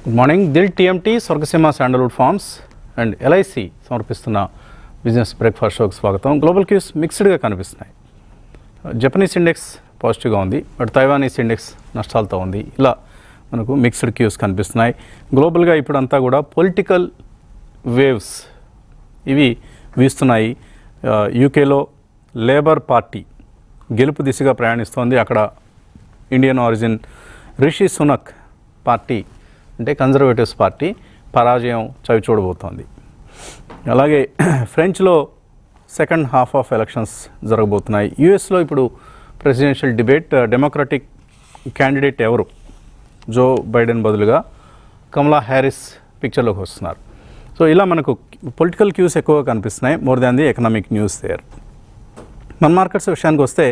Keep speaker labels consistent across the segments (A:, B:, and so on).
A: Good morning Dil TMT Swargaseema sandalwood farms and LIC సమర్పిస్తున్న business breakfast షోకి స్వాగతం గ్లోబల్ క్యూస్ మిక్స్డ్గా కనిపిస్తున్నాయి జపనీస్ ఇండెక్స్ పాజిటివ్గా ఉంది బట్ తైవానీస్ ఇండెక్స్ నష్టాలతో ఉంది ఇలా మనకు మిక్స్డ్ క్యూస్ కనిపిస్తున్నాయి గ్లోబల్గా ఇప్పుడంతా కూడా పొలిటికల్ వేవ్స్ ఇవి వీస్తున్నాయి ఆ, యూకేలో లేబర్ పార్టీ గెలుపు దిశగా ప్రయాణిస్తోంది అక్కడ Indian origin Rishi Sunak party అంటే కన్జర్వేటివ్స్ పార్టీ పరాజయం చవి చూడబోతోంది అలాగే ఫ్రెంచ్లో సెకండ్ హాఫ్ ఆఫ్ ఎలక్షన్స్ జరగబోతున్నాయి యుఎస్లో ఇప్పుడు ప్రెసిడెన్షియల్ డిబేట్ డెమోక్రటిక్ క్యాండిడేట్ ఎవరు జో బైడెన్ బదులుగా కమలా హ్యారిస్ పిక్చర్లోకి వస్తున్నారు సో ఇలా మనకు పొలిటికల్ క్యూస్ ఎక్కువగా కనిపిస్తున్నాయి more than the economic news there మన మార్కెట్స్ విషయానికి వస్తే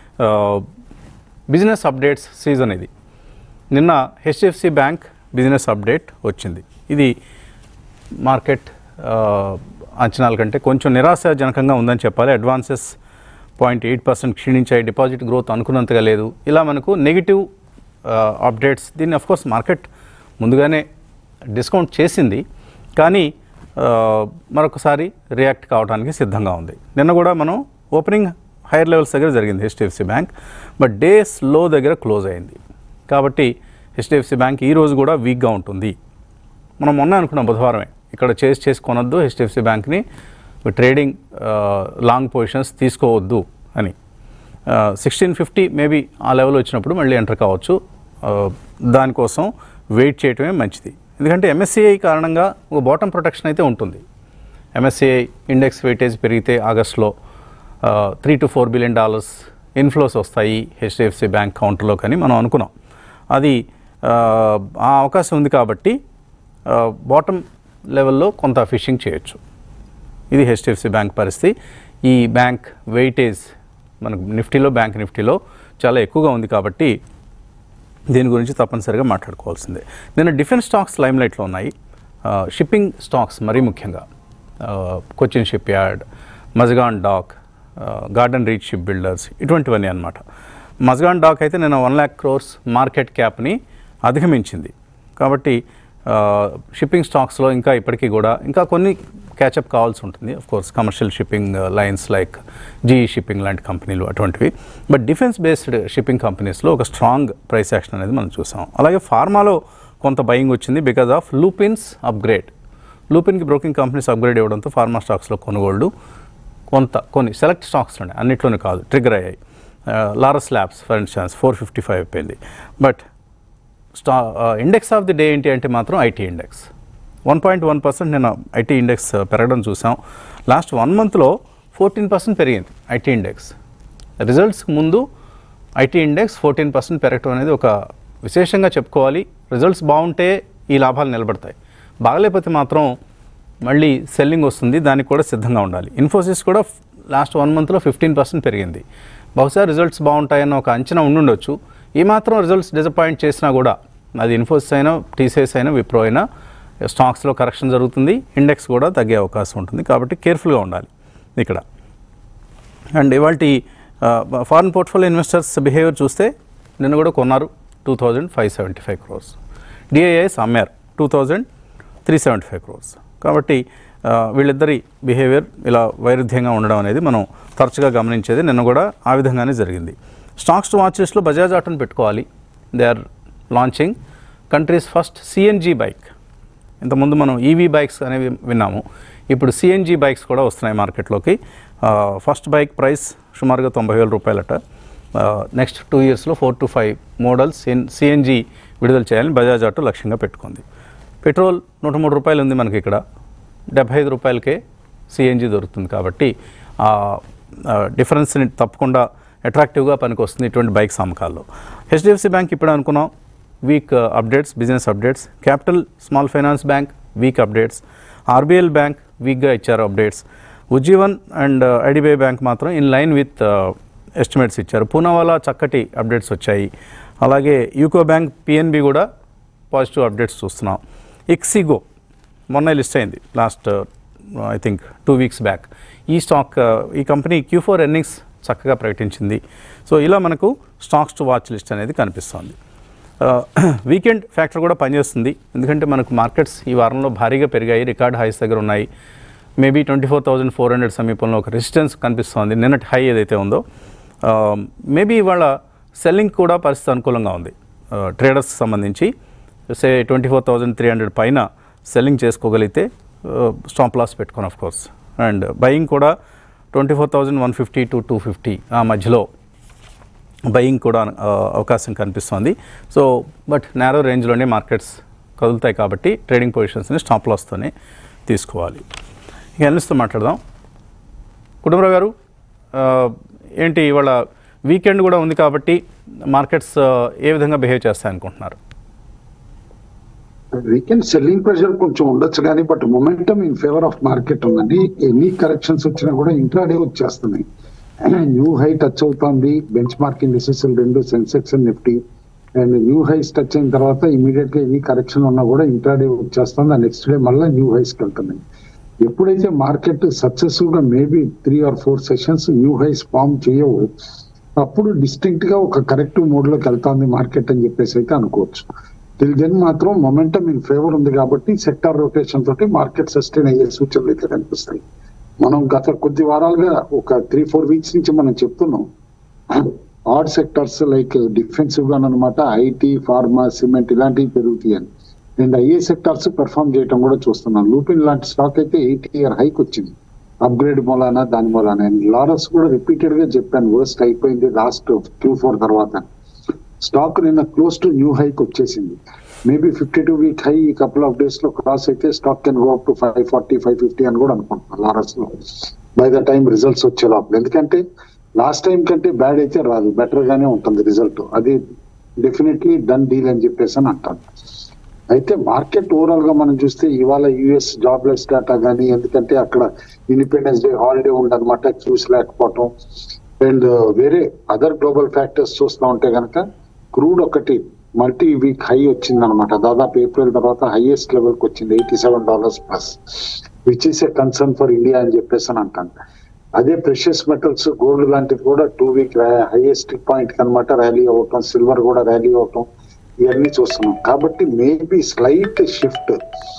A: బిజినెస్ అప్డేట్స్ సీజన్ ఇది నిన్న హెచ్డిఎఫ్సి బ్యాంక్ బిజినెస్ అప్డేట్ వచ్చింది ఇది మార్కెట్ ఆ, అంచనాల కంటే కొంచెం నిరాశాజనకంగా ఉందని చెప్పాలి అడ్వాన్సెస్ పాయింట్ ఎయిట్ పర్సెంట్ క్షీణించాయి డిపాజిట్ గ్రోత్ అనుకున్నంతగా లేదు ఇలా మనకు నెగిటివ్ అప్డేట్స్ దీన్ని కోర్స్ మార్కెట్ ముందుగానే డిస్కౌంట్ చేసింది కానీ ఆ, మరొకసారి రియాక్ట్ కావడానికి సిద్ధంగా ఉంది నిన్న కూడా మనం ఓపెనింగ్ హైయర్ లెవెల్స్ దగ్గర జరిగింది హెచ్డిఎఫ్సి బ్యాంక్ బట్ డేస్ లో దగ్గర క్లోజ్ అయింది కాబట్టి హెచ్డిఎఫ్సి బ్యాంక్ ఈ రోజు కూడా వీక్గా ఉంటుంది మనం మొన్న అనుకున్నాం బుధవారమే ఇక్కడ చేసి చేసి కొనొద్దు హెచ్డిఎఫ్సి బ్యాంక్ని ట్రేడింగ్ లాంగ్ పొజిషన్స్ తీసుకోవద్దు అని సిక్స్టీన్ ఫిఫ్టీ మేబీ ఆ లెవెల్ వచ్చినప్పుడు మళ్ళీ ఎంటర్ కావచ్చు ఆ, దానికోసం వెయిట్ చేయటమే మంచిది ఎందుకంటే ఎంఎస్సిఐ కారణంగా ఒక బాటమ్ ప్రొటెక్షన్ అయితే ఉంటుంది ఎంఎస్సిఐ ఇండెక్స్ వెయిటేజ్ పెరిగితే ఆగస్టులో three to four billion dollars inflows వస్తాయి హెచ్డిఎఫ్సి బ్యాంక్ కౌంటర్లో కానీ మనం అనుకున్నాం అది ఆ, ఆ అవకాశం ఉంది కాబట్టి బాటమ్ లెవెల్లో కొంత ఫిషింగ్ చేయొచ్చు ఇది హెచ్డిఎఫ్సి బ్యాంక్ పరిస్థితి ఈ బ్యాంక్ వెయిటేజ్ మనకు నిఫ్టీలో బ్యాంక్ నిఫ్టీలో చాలా ఎక్కువగా ఉంది కాబట్టి దీని గురించి తప్పనిసరిగా మాట్లాడుకోవాల్సిందే నిన్న డిఫెన్స్ స్టాక్స్ లైమ్లైట్లో ఉన్నాయి ఆ, షిప్పింగ్ స్టాక్స్ మరీ ముఖ్యంగా ఆ, Cochin shipyard Mazagon dock ఆ, గార్డెన్ రీచ్ షిప్ బిల్డర్స్ ఇటువంటివన్నీ అనమాట మజగాన్ డాక్ అయితే నేను వన్ ల్యాక్ క్రోర్స్ మార్కెట్ క్యాప్ని అధిగమించింది కాబట్టి ఆ, షిప్పింగ్ స్టాక్స్లో ఇంకా ఇప్పటికీ కూడా ఇంకా కొన్ని క్యాచప్ కావాల్సి ఉంటుంది of course commercial shipping lines like GE shipping లాంటి కంపెనీలు అటువంటివి బట్ డిఫెన్స్ బేస్డ్ షిప్పింగ్ కంపెనీస్లో ఒక స్ట్రాంగ్ ప్రైస్ యాక్షన్ అనేది మనం చూసాం అలాగే ఫార్మాలో కొంత బయింగ్ వచ్చింది బికాజ్ ఆఫ్ లూపిన్స్ అప్గ్రేడ్ లూపిన్కి బ్రోకింగ్ కంపెనీస్ అప్గ్రేడ్ ఇవ్వడంతో ఫార్మా స్టాక్స్లో కొనుగోళ్లు కొంత కొన్ని సెలెక్ట్ స్టాక్స్ ఉన్నాయి అన్నిట్లోనే కాదు ట్రిగర్ అయ్యాయి Laurus labs for instance four fifty five అయిపోయింది but star index of the day ఏంటి అంటే మాత్రం IT index one point one percent నేను ఐటీ ఇండెక్స్ పెరగడం చూసాం లాస్ట్ వన్ మంత్లో ఫోర్టీన్ పర్సెంట్ పెరిగింది ఐటీ ఇండెక్స్ రిజల్ట్స్కి ముందు ఐటీ ఇండెక్స్ ఫోర్టీన్ పర్సెంట్ పెరగడం అనేది ఒక విశేషంగా చెప్పుకోవాలి రిజల్ట్స్ బాగుంటే ఈ లాభాలు నిలబడతాయి బాగలేకపోతే మాత్రం మళ్ళీ సెల్లింగ్ వస్తుంది దానికి కూడా సిద్ధంగా ఉండాలి ఇన్ఫోసిస్ కూడా లాస్ట్ వన్ మంత్లో ఫిఫ్టీన్ పర్సెంట్ పెరిగింది బహుశా రిజల్ట్స్ బాగుంటాయన్న ఒక అంచనా ఉండుండొచ్చు ఈ మాత్రం రిజల్ట్స్ డిసప్పాయింట్ చేసినా కూడా అది ఇన్ఫోసిస్ అయినా టీసీఎస్ అయినా విప్రో అయినా స్టాక్స్లో కరెక్షన్ జరుగుతుంది ఇండెక్స్ కూడా తగ్గే అవకాశం ఉంటుంది కాబట్టి కేర్ఫుల్గా ఉండాలి ఇక్కడ అండ్ ఇవాళ ఫారిన్ పోర్ట్ఫోలియో ఇన్వెస్టర్స్ బిహేవియర్ చూస్తే నిన్న కూడా కొన్నారు two thousand five seventy five crores DIIs అమ్మారు two thousand three seventy five crores కాబట్టి ఆ, వీళ్ళిద్దరి బిహేవియర్ ఇలా వైరుధ్యంగా ఉండడం అనేది మనం తరచుగా గమనించేది నిన్న కూడా ఆ విధంగానే జరిగింది స్టాక్స్ టు వాచ్ లిస్ట్లో బజాజ్ ఆటోని పెట్టుకోవాలి they are launching country's first CNG bike ఇంతకుముందు మనం ఈవీ బైక్స్ అనేవి విన్నాము ఇప్పుడు సిఎన్జీ బైక్స్ కూడా వస్తున్నాయి మార్కెట్లోకి ఆ, ఫస్ట్ బైక్ ప్రైస్ సుమారుగా తొంభై వేల రూపాయలట ఆ, నెక్స్ట్ టూ ఇయర్స్లో four to five models in CNG విడుదల చేయాలని బజాజ్ ఆటో లక్ష్యంగా పెట్టుకుంది పెట్రోల్ నూట మూడు రూపాయలు ఉంది మనకి ఇక్కడ డెబ్బై ఐదు రూపాయలకే సిఎన్జి దొరుకుతుంది కాబట్టి ఆ ఆ, డిఫరెన్స్ని తప్పకుండా అట్రాక్టివ్గా పనికి వస్తుంది ఇటువంటి బైక్స్ అమ్మకాల్లో హెచ్డిఎఫ్సి బ్యాంక్ ఇప్పుడు అనుకున్నాం weak updates business updates capital small finance bank weak updates RBL bank వీక్గా ఇచ్చారు updates Ujjivan and IDBI bank మాత్రం ఇన్ లైన్ విత్ ఎస్టిమేట్స్ ఇచ్చారు పూనావాలా చక్కటి అప్డేట్స్ వచ్చాయి అలాగే యూకో బ్యాంక్ పిఎన్బి కూడా పాజిటివ్ అప్డేట్స్ చూస్తున్నాం ఇక్సిగో మొన్న లిస్ట్ అయింది last I think two weeks back ఈ స్టాక్ ఈ కంపెనీ క్యూ ఫోర్ ఎర్నింగ్స్ చక్కగా ప్రకటించింది సో ఇలా మనకు స్టాక్స్ టు వాచ్ లిస్ట్ అనేది కనిపిస్తోంది వీకెండ్ ఫ్యాక్టర్ కూడా పనిచేస్తుంది ఎందుకంటే మనకు మార్కెట్స్ ఈ వారంలో భారీగా పెరిగాయి రికార్డ్ హైస్ దగ్గర ఉన్నాయి maybe twenty four thousand four hundred సమీపంలో ఒక రెసిస్టెన్స్ కనిపిస్తోంది నిన్నటి హై ఏదైతే ఉందో మేబీ ఇవాళ సెల్లింగ్ కూడా పరిస్థితి అనుకూలంగా ఉంది ట్రేడర్స్ సంబంధించి say twenty four thousand three hundred పైన సెల్లింగ్ చేసుకోగలిగితే స్టాప్ లాస్ పెట్టుకోను ఆఫ్ కోర్స్ అండ్ బయింగ్ కూడా twenty four thousand one fifty to two fifty ఆ మధ్యలో బయింగ్ కూడా ఆ, అవకాశం కనిపిస్తోంది సో బట్ నేరో రేంజ్లోనే మార్కెట్స్ కదులుతాయి కాబట్టి ట్రేడింగ్ పొజిషన్స్ని స్టాప్ లాస్తోనే తీసుకోవాలి ఇక ఎన్నిస్తో మాట్లాడదాం కుటుంబరావు గారు ఆ, ఏంటి ఇవాళ వీకెండ్ కూడా ఉంది కాబట్టి మార్కెట్స్ ఆ, ఏ విధంగా బిహేవ్ చేస్తాయి అనుకుంటున్నారు
B: వీకెండ్ సెల్లింగ్ ప్రెషర్ కొంచెం ఉండొచ్చు కానీ but momentum in favour of market ఉందండి ఎన్ని కరెక్షన్స్ వచ్చినా కూడా ఇంట్రాడే వచ్చేస్తున్నాయి న్యూ హై టచ్ అవుతుంది బెంచ్ మార్క్ ఇండిసెస్ రెండు Sensex Nifty and new highs touch అయిన తర్వాత ఇమీడియట్ గా ఎన్ని కరెక్షన్ ఉన్నా కూడా ఇంట్రాడే వచ్చేస్తుంది నెక్స్ట్ డే మళ్ళీ న్యూ హైస్ కి వెళ్తున్నాయి ఎప్పుడైతే మార్కెట్ సక్సెస్ఫుల్ గా maybe three or four sessions new highs form చేయవు అప్పుడు డిస్టింక్ట్ గా ఒక కరెక్టివ్ మోడ్ లోకి వెళ్తాంది మార్కెట్ అని చెప్పేసి అయితే అనుకోవచ్చు టిల్ దెన్ మాత్రం మొమెంటం ఇన్ ఫేవర్ ఉంది కాబట్టి సెక్టార్ రొటేషన్ తోటి మార్కెట్ సస్టైన్ అయ్యే సూచనలు అయితే కనిపిస్తాయి మనం గత కొద్ది వారాలుగా ఒక త్రీ ఫోర్ వీక్స్ నుంచి మనం చెప్తున్నాం ఆడ్ సెక్టర్స్ లైక్ డిఫెన్సివ్ గా అనమాట ఐటీ ఫార్మా సిమెంట్ ఇలాంటివి పెరుగుతాయి అని అండ్ ఐఏ సెక్టార్స్ పెర్ఫామ్ చేయడం కూడా చూస్తున్నాం లూపిన్ లాంటి స్టాక్ అయితే ఎయిట్ ఇయర్ హైక్ వచ్చింది అప్గ్రేడ్ మూలాన దాని మూలాన అండ్ లారస్ కూడా రిపీటెడ్ గా చెప్పాను వర్స్ట్ అయిపోయింది లాస్ట్ క్యూ ఫోర్ తర్వాత స్టాక్ నిన్న క్లోజ్ టు న్యూ హైక్ వచ్చేసింది maybe fifty two week high ఈ కపుల్ ఆఫ్ డేస్ లో క్రాస్ అయితే stock can go up to five forty five fifty అని కూడా అనుకుంటున్నాను లారస్ లో బై ద టైం రిజల్ట్స్ వచ్చే లోపల ఎందుకంటే లాస్ట్ టైం కంటే బ్యాడ్ అయితే రాదు బెటర్ గానే ఉంటుంది రిజల్ట్ అది డెఫినెట్లీ డన్ డీల్ అని చెప్పేసి అని అంటాను అయితే మార్కెట్ ఓవరాల్ గా మనం చూస్తే ఇవాళ యుఎస్ జాబ్లెస్ డేటా కానీ ఎందుకంటే అక్కడ ఇండిపెండెన్స్ డే హాలిడే ఉండనమాట క్యూస్ లేకపోవటం అండ్ వేరే అదర్ గ్లోబల్ ఫ్యాక్టర్స్ చూస్తూ ఉంటే కనుక క్రూడ్ ఒకటి మల్టీ వీక్ హై వచ్చింది అనమాట దాదాపు ఏప్రిల్ తర్వాత హైయెస్ట్ లెవెల్ కి వచ్చింది eighty seven dollars plus which is a concern for India అని చెప్పేసి అని అంటాను అదే ప్రెషియస్ మెటల్స్ గోల్డ్ లాంటివి కూడా టూ వీక్ హైయెస్ట్ పాయింట్ అనమాట ర్యాలీ అవటం సిల్వర్ కూడా ర్యాలీ అవటం ఇవన్నీ చూస్తున్నాం కాబట్టి maybe slight shift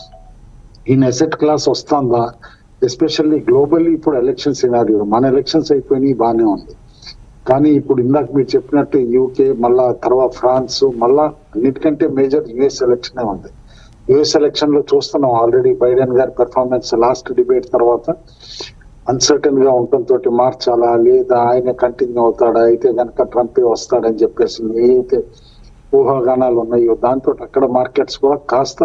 B: in asset class వస్తుందా ఎస్పెషల్లీ గ్లోబల్లీ ఇప్పుడు ఎలక్షన్ సినారియో మన ఎలక్షన్స్ అయిపోయినాయి బాగానే ఉంది కానీ ఇప్పుడు ఇందాక మీరు చెప్పినట్టు యూకే మళ్ళా తర్వాత ఫ్రాన్స్ మళ్ళా అన్నిటికంటే మేజర్ యుఎస్ ఎలక్షన్ ఉంది యుఎస్ ఎలక్షన్ లో చూస్తున్నాం ఆల్రెడీ బైడెన్ గారి పెర్ఫార్మెన్స్ లాస్ట్ డిబేట్ తర్వాత అన్సర్టన్ గా ఉండటంతో మార్చాలా లేదా ఆయన కంటిన్యూ అవుతాడా అయితే కనుక ట్రంపే వస్తాడని చెప్పేసి ఏదైతే ఊహాగానాలు ఉన్నాయో దాంతో అక్కడ మార్కెట్స్ కూడా కాస్త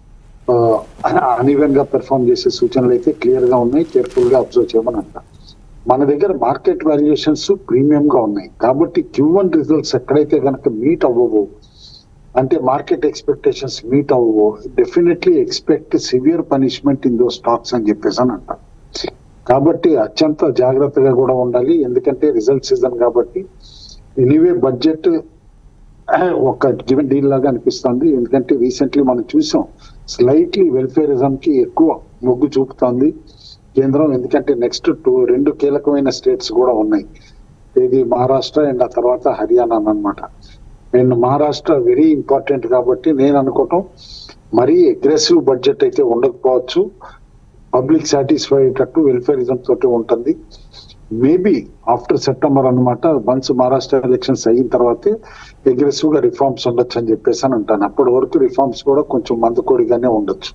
B: అన్ఈవెన్ గా పెర్ఫామ్ చేసే సూచనలు అయితే క్లియర్ గా ఉన్నాయి కేర్ఫుల్ గా అబ్జర్వ్ చేయమని అంట మన దగ్గర మార్కెట్ వాల్యుయేషన్స్ ప్రీమియం గా ఉన్నాయి కాబట్టి క్యూ వన్ రిజల్ట్స్ ఎక్కడైతే కనుక మీట్ అవ్వవు అంటే మార్కెట్ ఎక్స్పెక్టేషన్స్ మీట్ అవ్వవు definitely expect severe punishment in those stocks అని చెప్పేసి అని అంట కాబట్టి అత్యంత జాగ్రత్తగా కూడా ఉండాలి ఎందుకంటే రిజల్ట్ సీజన్ కాబట్టి ఎనీవే బడ్జెట్ ఒక గివెన్ డీల్ లాగా అనిపిస్తుంది ఎందుకంటే రీసెంట్లీ మనం చూసాం స్లైట్లీ వెల్ఫేరిజం కి ఎక్కువ మొగ్గు చూపుతోంది కేంద్రం ఎందుకంటే నెక్స్ట్ టూ రెండు కీలకమైన స్టేట్స్ కూడా ఉన్నాయి ఇది మహారాష్ట్ర అండ్ ఆ తర్వాత హర్యానా అన్నమాట అండ్ మహారాష్ట్ర వెరీ ఇంపార్టెంట్ కాబట్టి నేను అనుకోవటం మరీ అగ్రెసివ్ బడ్జెట్ అయితే ఉండకపోవచ్చు పబ్లిక్ సాటిస్ఫై అయ్యేటట్టు వెల్ఫేరిజం తోటి ఉంటుంది మేబీ ఆఫ్టర్ సెప్టెంబర్ అనమాట వన్స్ మహారాష్ట్ర ఎలక్షన్స్ అయిన తర్వాతే అగ్రెసివ్ గా రిఫార్మ్స్ ఉండొచ్చు అని చెప్పేసి అని అంటాను అప్పటి వరకు రిఫార్మ్స్ కూడా కొంచెం మందకోడిగానే ఉండొచ్చు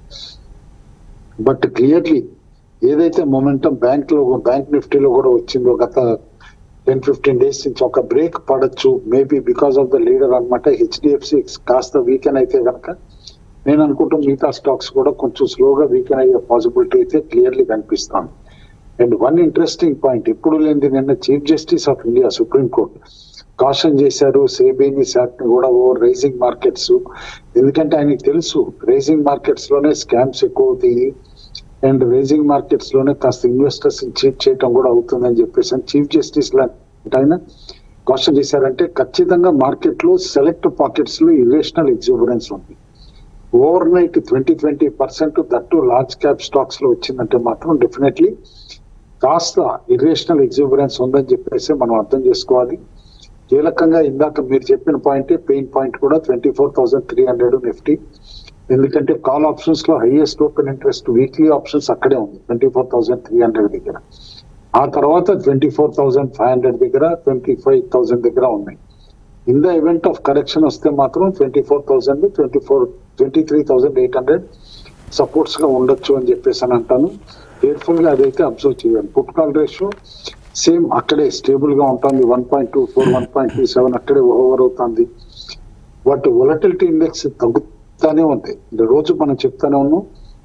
B: బట్ క్లియర్లీ ఏదైతే మొమెంటం బ్యాంక్ లో బ్యాంక్ నిఫ్టీలో కూడా వచ్చిందో గత టెన్ ఫిఫ్టీన్ డేస్ నుంచి ఒక బ్రేక్ పడచ్చు maybe because of the leader అనమాట హెచ్డిఎఫ్సి కాస్త వీకెన్ అయితే కనుక నేను అనుకుంటాం మిగతా స్టాక్స్ కూడా కొంచెం స్లోగా వీకెన్ అయ్యే పాసిబిలిటీ అయితే క్లియర్లీ కనిపిస్తాను అండ్ వన్ ఇంట్రెస్టింగ్ పాయింట్ ఇప్పుడు లేనిది నిన్న chief justice of India supreme court caution చేశారు సేబీని శాట్ ని కూడా ఓ రైజింగ్ మార్కెట్స్ ఎందుకంటే ఆయనకి తెలుసు రైజింగ్ మార్కెట్స్ లోనే స్కామ్స్ ఎక్కువ అవుతాయి అండ్ రైజింగ్ మార్కెట్స్ లోనే కాస్త ఇన్వెస్టర్స్ చీట్ చేయడం కూడా అవుతుందని చెప్పేసి చీఫ్ జస్టిస్ లాంటి ఆయన కాషన్ చేశారంటే ఖచ్చితంగా మార్కెట్ లో సెలెక్ట్ పాకెట్స్ లో ఇరేషనల్ ఎగ్జూబరెన్స్ ఉంది overnight twenty twenty percent that large cap stocks లో వచ్చిందంటే మాత్రం డెఫినెట్లీ కాస్త ఇరేషనల్ ఎగ్జూబరెన్స్ ఉందని చెప్పేసి మనం అర్థం చేసుకోవాలి కీలకంగా ఇందాక మీరు చెప్పిన పాయింట్ పెయిన్ పాయింట్ కూడా twenty four thousand three hundred Nifty ఎందుకంటే కాల్ ఆప్షన్స్ లో highest open interest weekly options అక్కడే ఉంది twenty four thousand three hundred దగ్గర ఆ తర్వాత twenty four thousand five hundred దగ్గర ట్వంటీ ఫైవ్ థౌసండ్ దగ్గర ఉన్నాయి in the event of correction వస్తే మాత్రం twenty four thousand twenty four twenty three thousand eight hundred supports గా ఉండొచ్చు అని చెప్పేసి అని అంటాను కేర్ఫుల్ గా అదైతే అబ్జర్వ్ చేయాలి పుట్ కాల్ రేషియో సేమ్ అక్కడే స్టేబుల్ గా ఉంటుంది one point two four one point two seven అక్కడే ఓవర్ అవుతుంది బట్ వొలటిలిటీ ఇండెక్స్ తగ్గుతానే ఉంది రోజు మనం చెప్తానే ఉన్నాం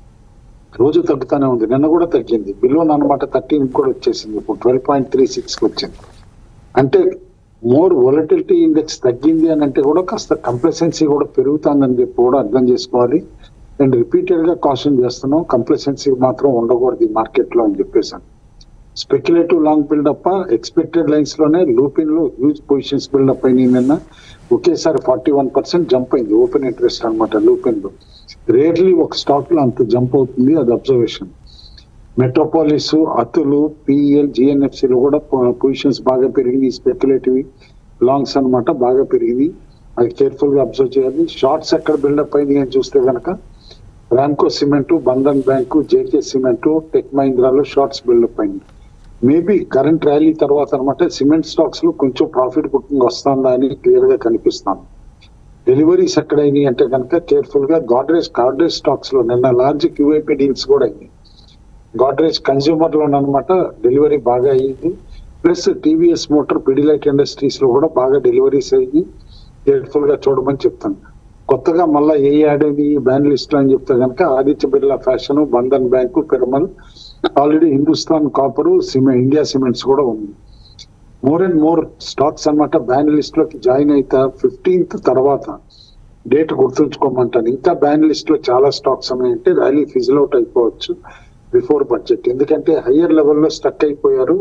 B: రోజు తగ్గుతానే ఉంది నిన్న కూడా తగ్గింది బిలో అనమాట థర్టీన్ కూడా వచ్చేసింది ఇప్పుడు ట్వెల్వ్ పాయింట్ త్రీ సిక్స్ వచ్చింది అంటే మోర్ వొలటిలిటీ ఇండెక్స్ తగ్గింది అని అంటే కూడా కాస్త కంప్లసెన్సీ కూడా పెరుగుతుందని చెప్పి కూడా అర్థం చేసుకోవాలి అండ్ రిపీటెడ్ గా కాషన్ చేస్తున్నాం కంప్లసెన్సీ మాత్రం ఉండకూడదు ఈ మార్కెట్ లో అని చెప్పేసాను speculative long buildup expected lines లోనే లూపిన్ లో హ్యూజ్ పొజిషన్స్ బిల్డప్ అయినాయి నిన్న ఒకేసారి ఫార్టీ వన్ పర్సెంట్ జంప్ అయింది ఓపెన్ ఇంట్రెస్ట్ అనమాట లూపిన్ లో రేర్లీ ఒక స్టాక్ లో అంత జంప్ అవుతుంది అది observation Metropolis Atul PL GNFC లో కూడా పొజిషన్స్ బాగా పెరిగినాయి స్పెక్యులేటివ్ లాంగ్స్ అన్నమాట బాగా పెరిగింది అది కేర్ఫుల్ గా అబ్జర్వ్ చేయాలి షార్ట్స్ ఎక్కడ బిల్డప్ అయింది అని చూస్తే కనుక Ramco cement Bandhan bank JK cement tech మహీంద్రాలో షార్ట్స్ బిల్డప్ అయింది మేబీ కరెంట్ ర్యాలీ తర్వాత అనమాట సిమెంట్ స్టాక్స్ లో కొంచెం ప్రాఫిట్ బుకింగ్ వస్తుందా అని క్లియర్ గా కనిపిస్తాను డెలివరీస్ ఎక్కడైనాయి అంటే కనుక కేర్ఫుల్ గా గాడ్రేజ్ గాడ్రేజ్ స్టాక్స్ లో నిన్న లార్జ్ క్యూఐపీ డీల్స్ కూడా అయింది గాడ్రేజ్ కన్స్యూమర్ లోన్ అనమాట డెలివరీ బాగా అయ్యింది plus TVS motor Pidilite industries లో కూడా బాగా డెలివరీస్ అయ్యి కేర్ఫుల్ గా చూడమని చెప్తాను కొత్తగా మళ్ళా ఏ యాడ్ అయింది ఈ బ్యాన్ లిస్ట్ అని చెప్తే కనుక Aditya Birla fashion Bandhan bank Piramal already Hindustan copper cement India cements కూడా ఉంది మోర్ అండ్ మోర్ స్టాక్స్ అన్నమాట బ్యాన్ లిస్ట్ లోకి జాయిన్ అయితే ఫిఫ్టీన్త్ తర్వాత డేట్ గుర్తుంచుకోమంటాను ఇంకా బ్యాన్ లిస్ట్ లో చాలా స్టాక్స్ ఉన్నాయంటే ర్యాలీ ఫిజిల్ అవుట్ అయిపోవచ్చు బిఫోర్ బడ్జెట్ ఎందుకంటే హయ్యర్ లెవెల్లో స్టక్ అయిపోయారు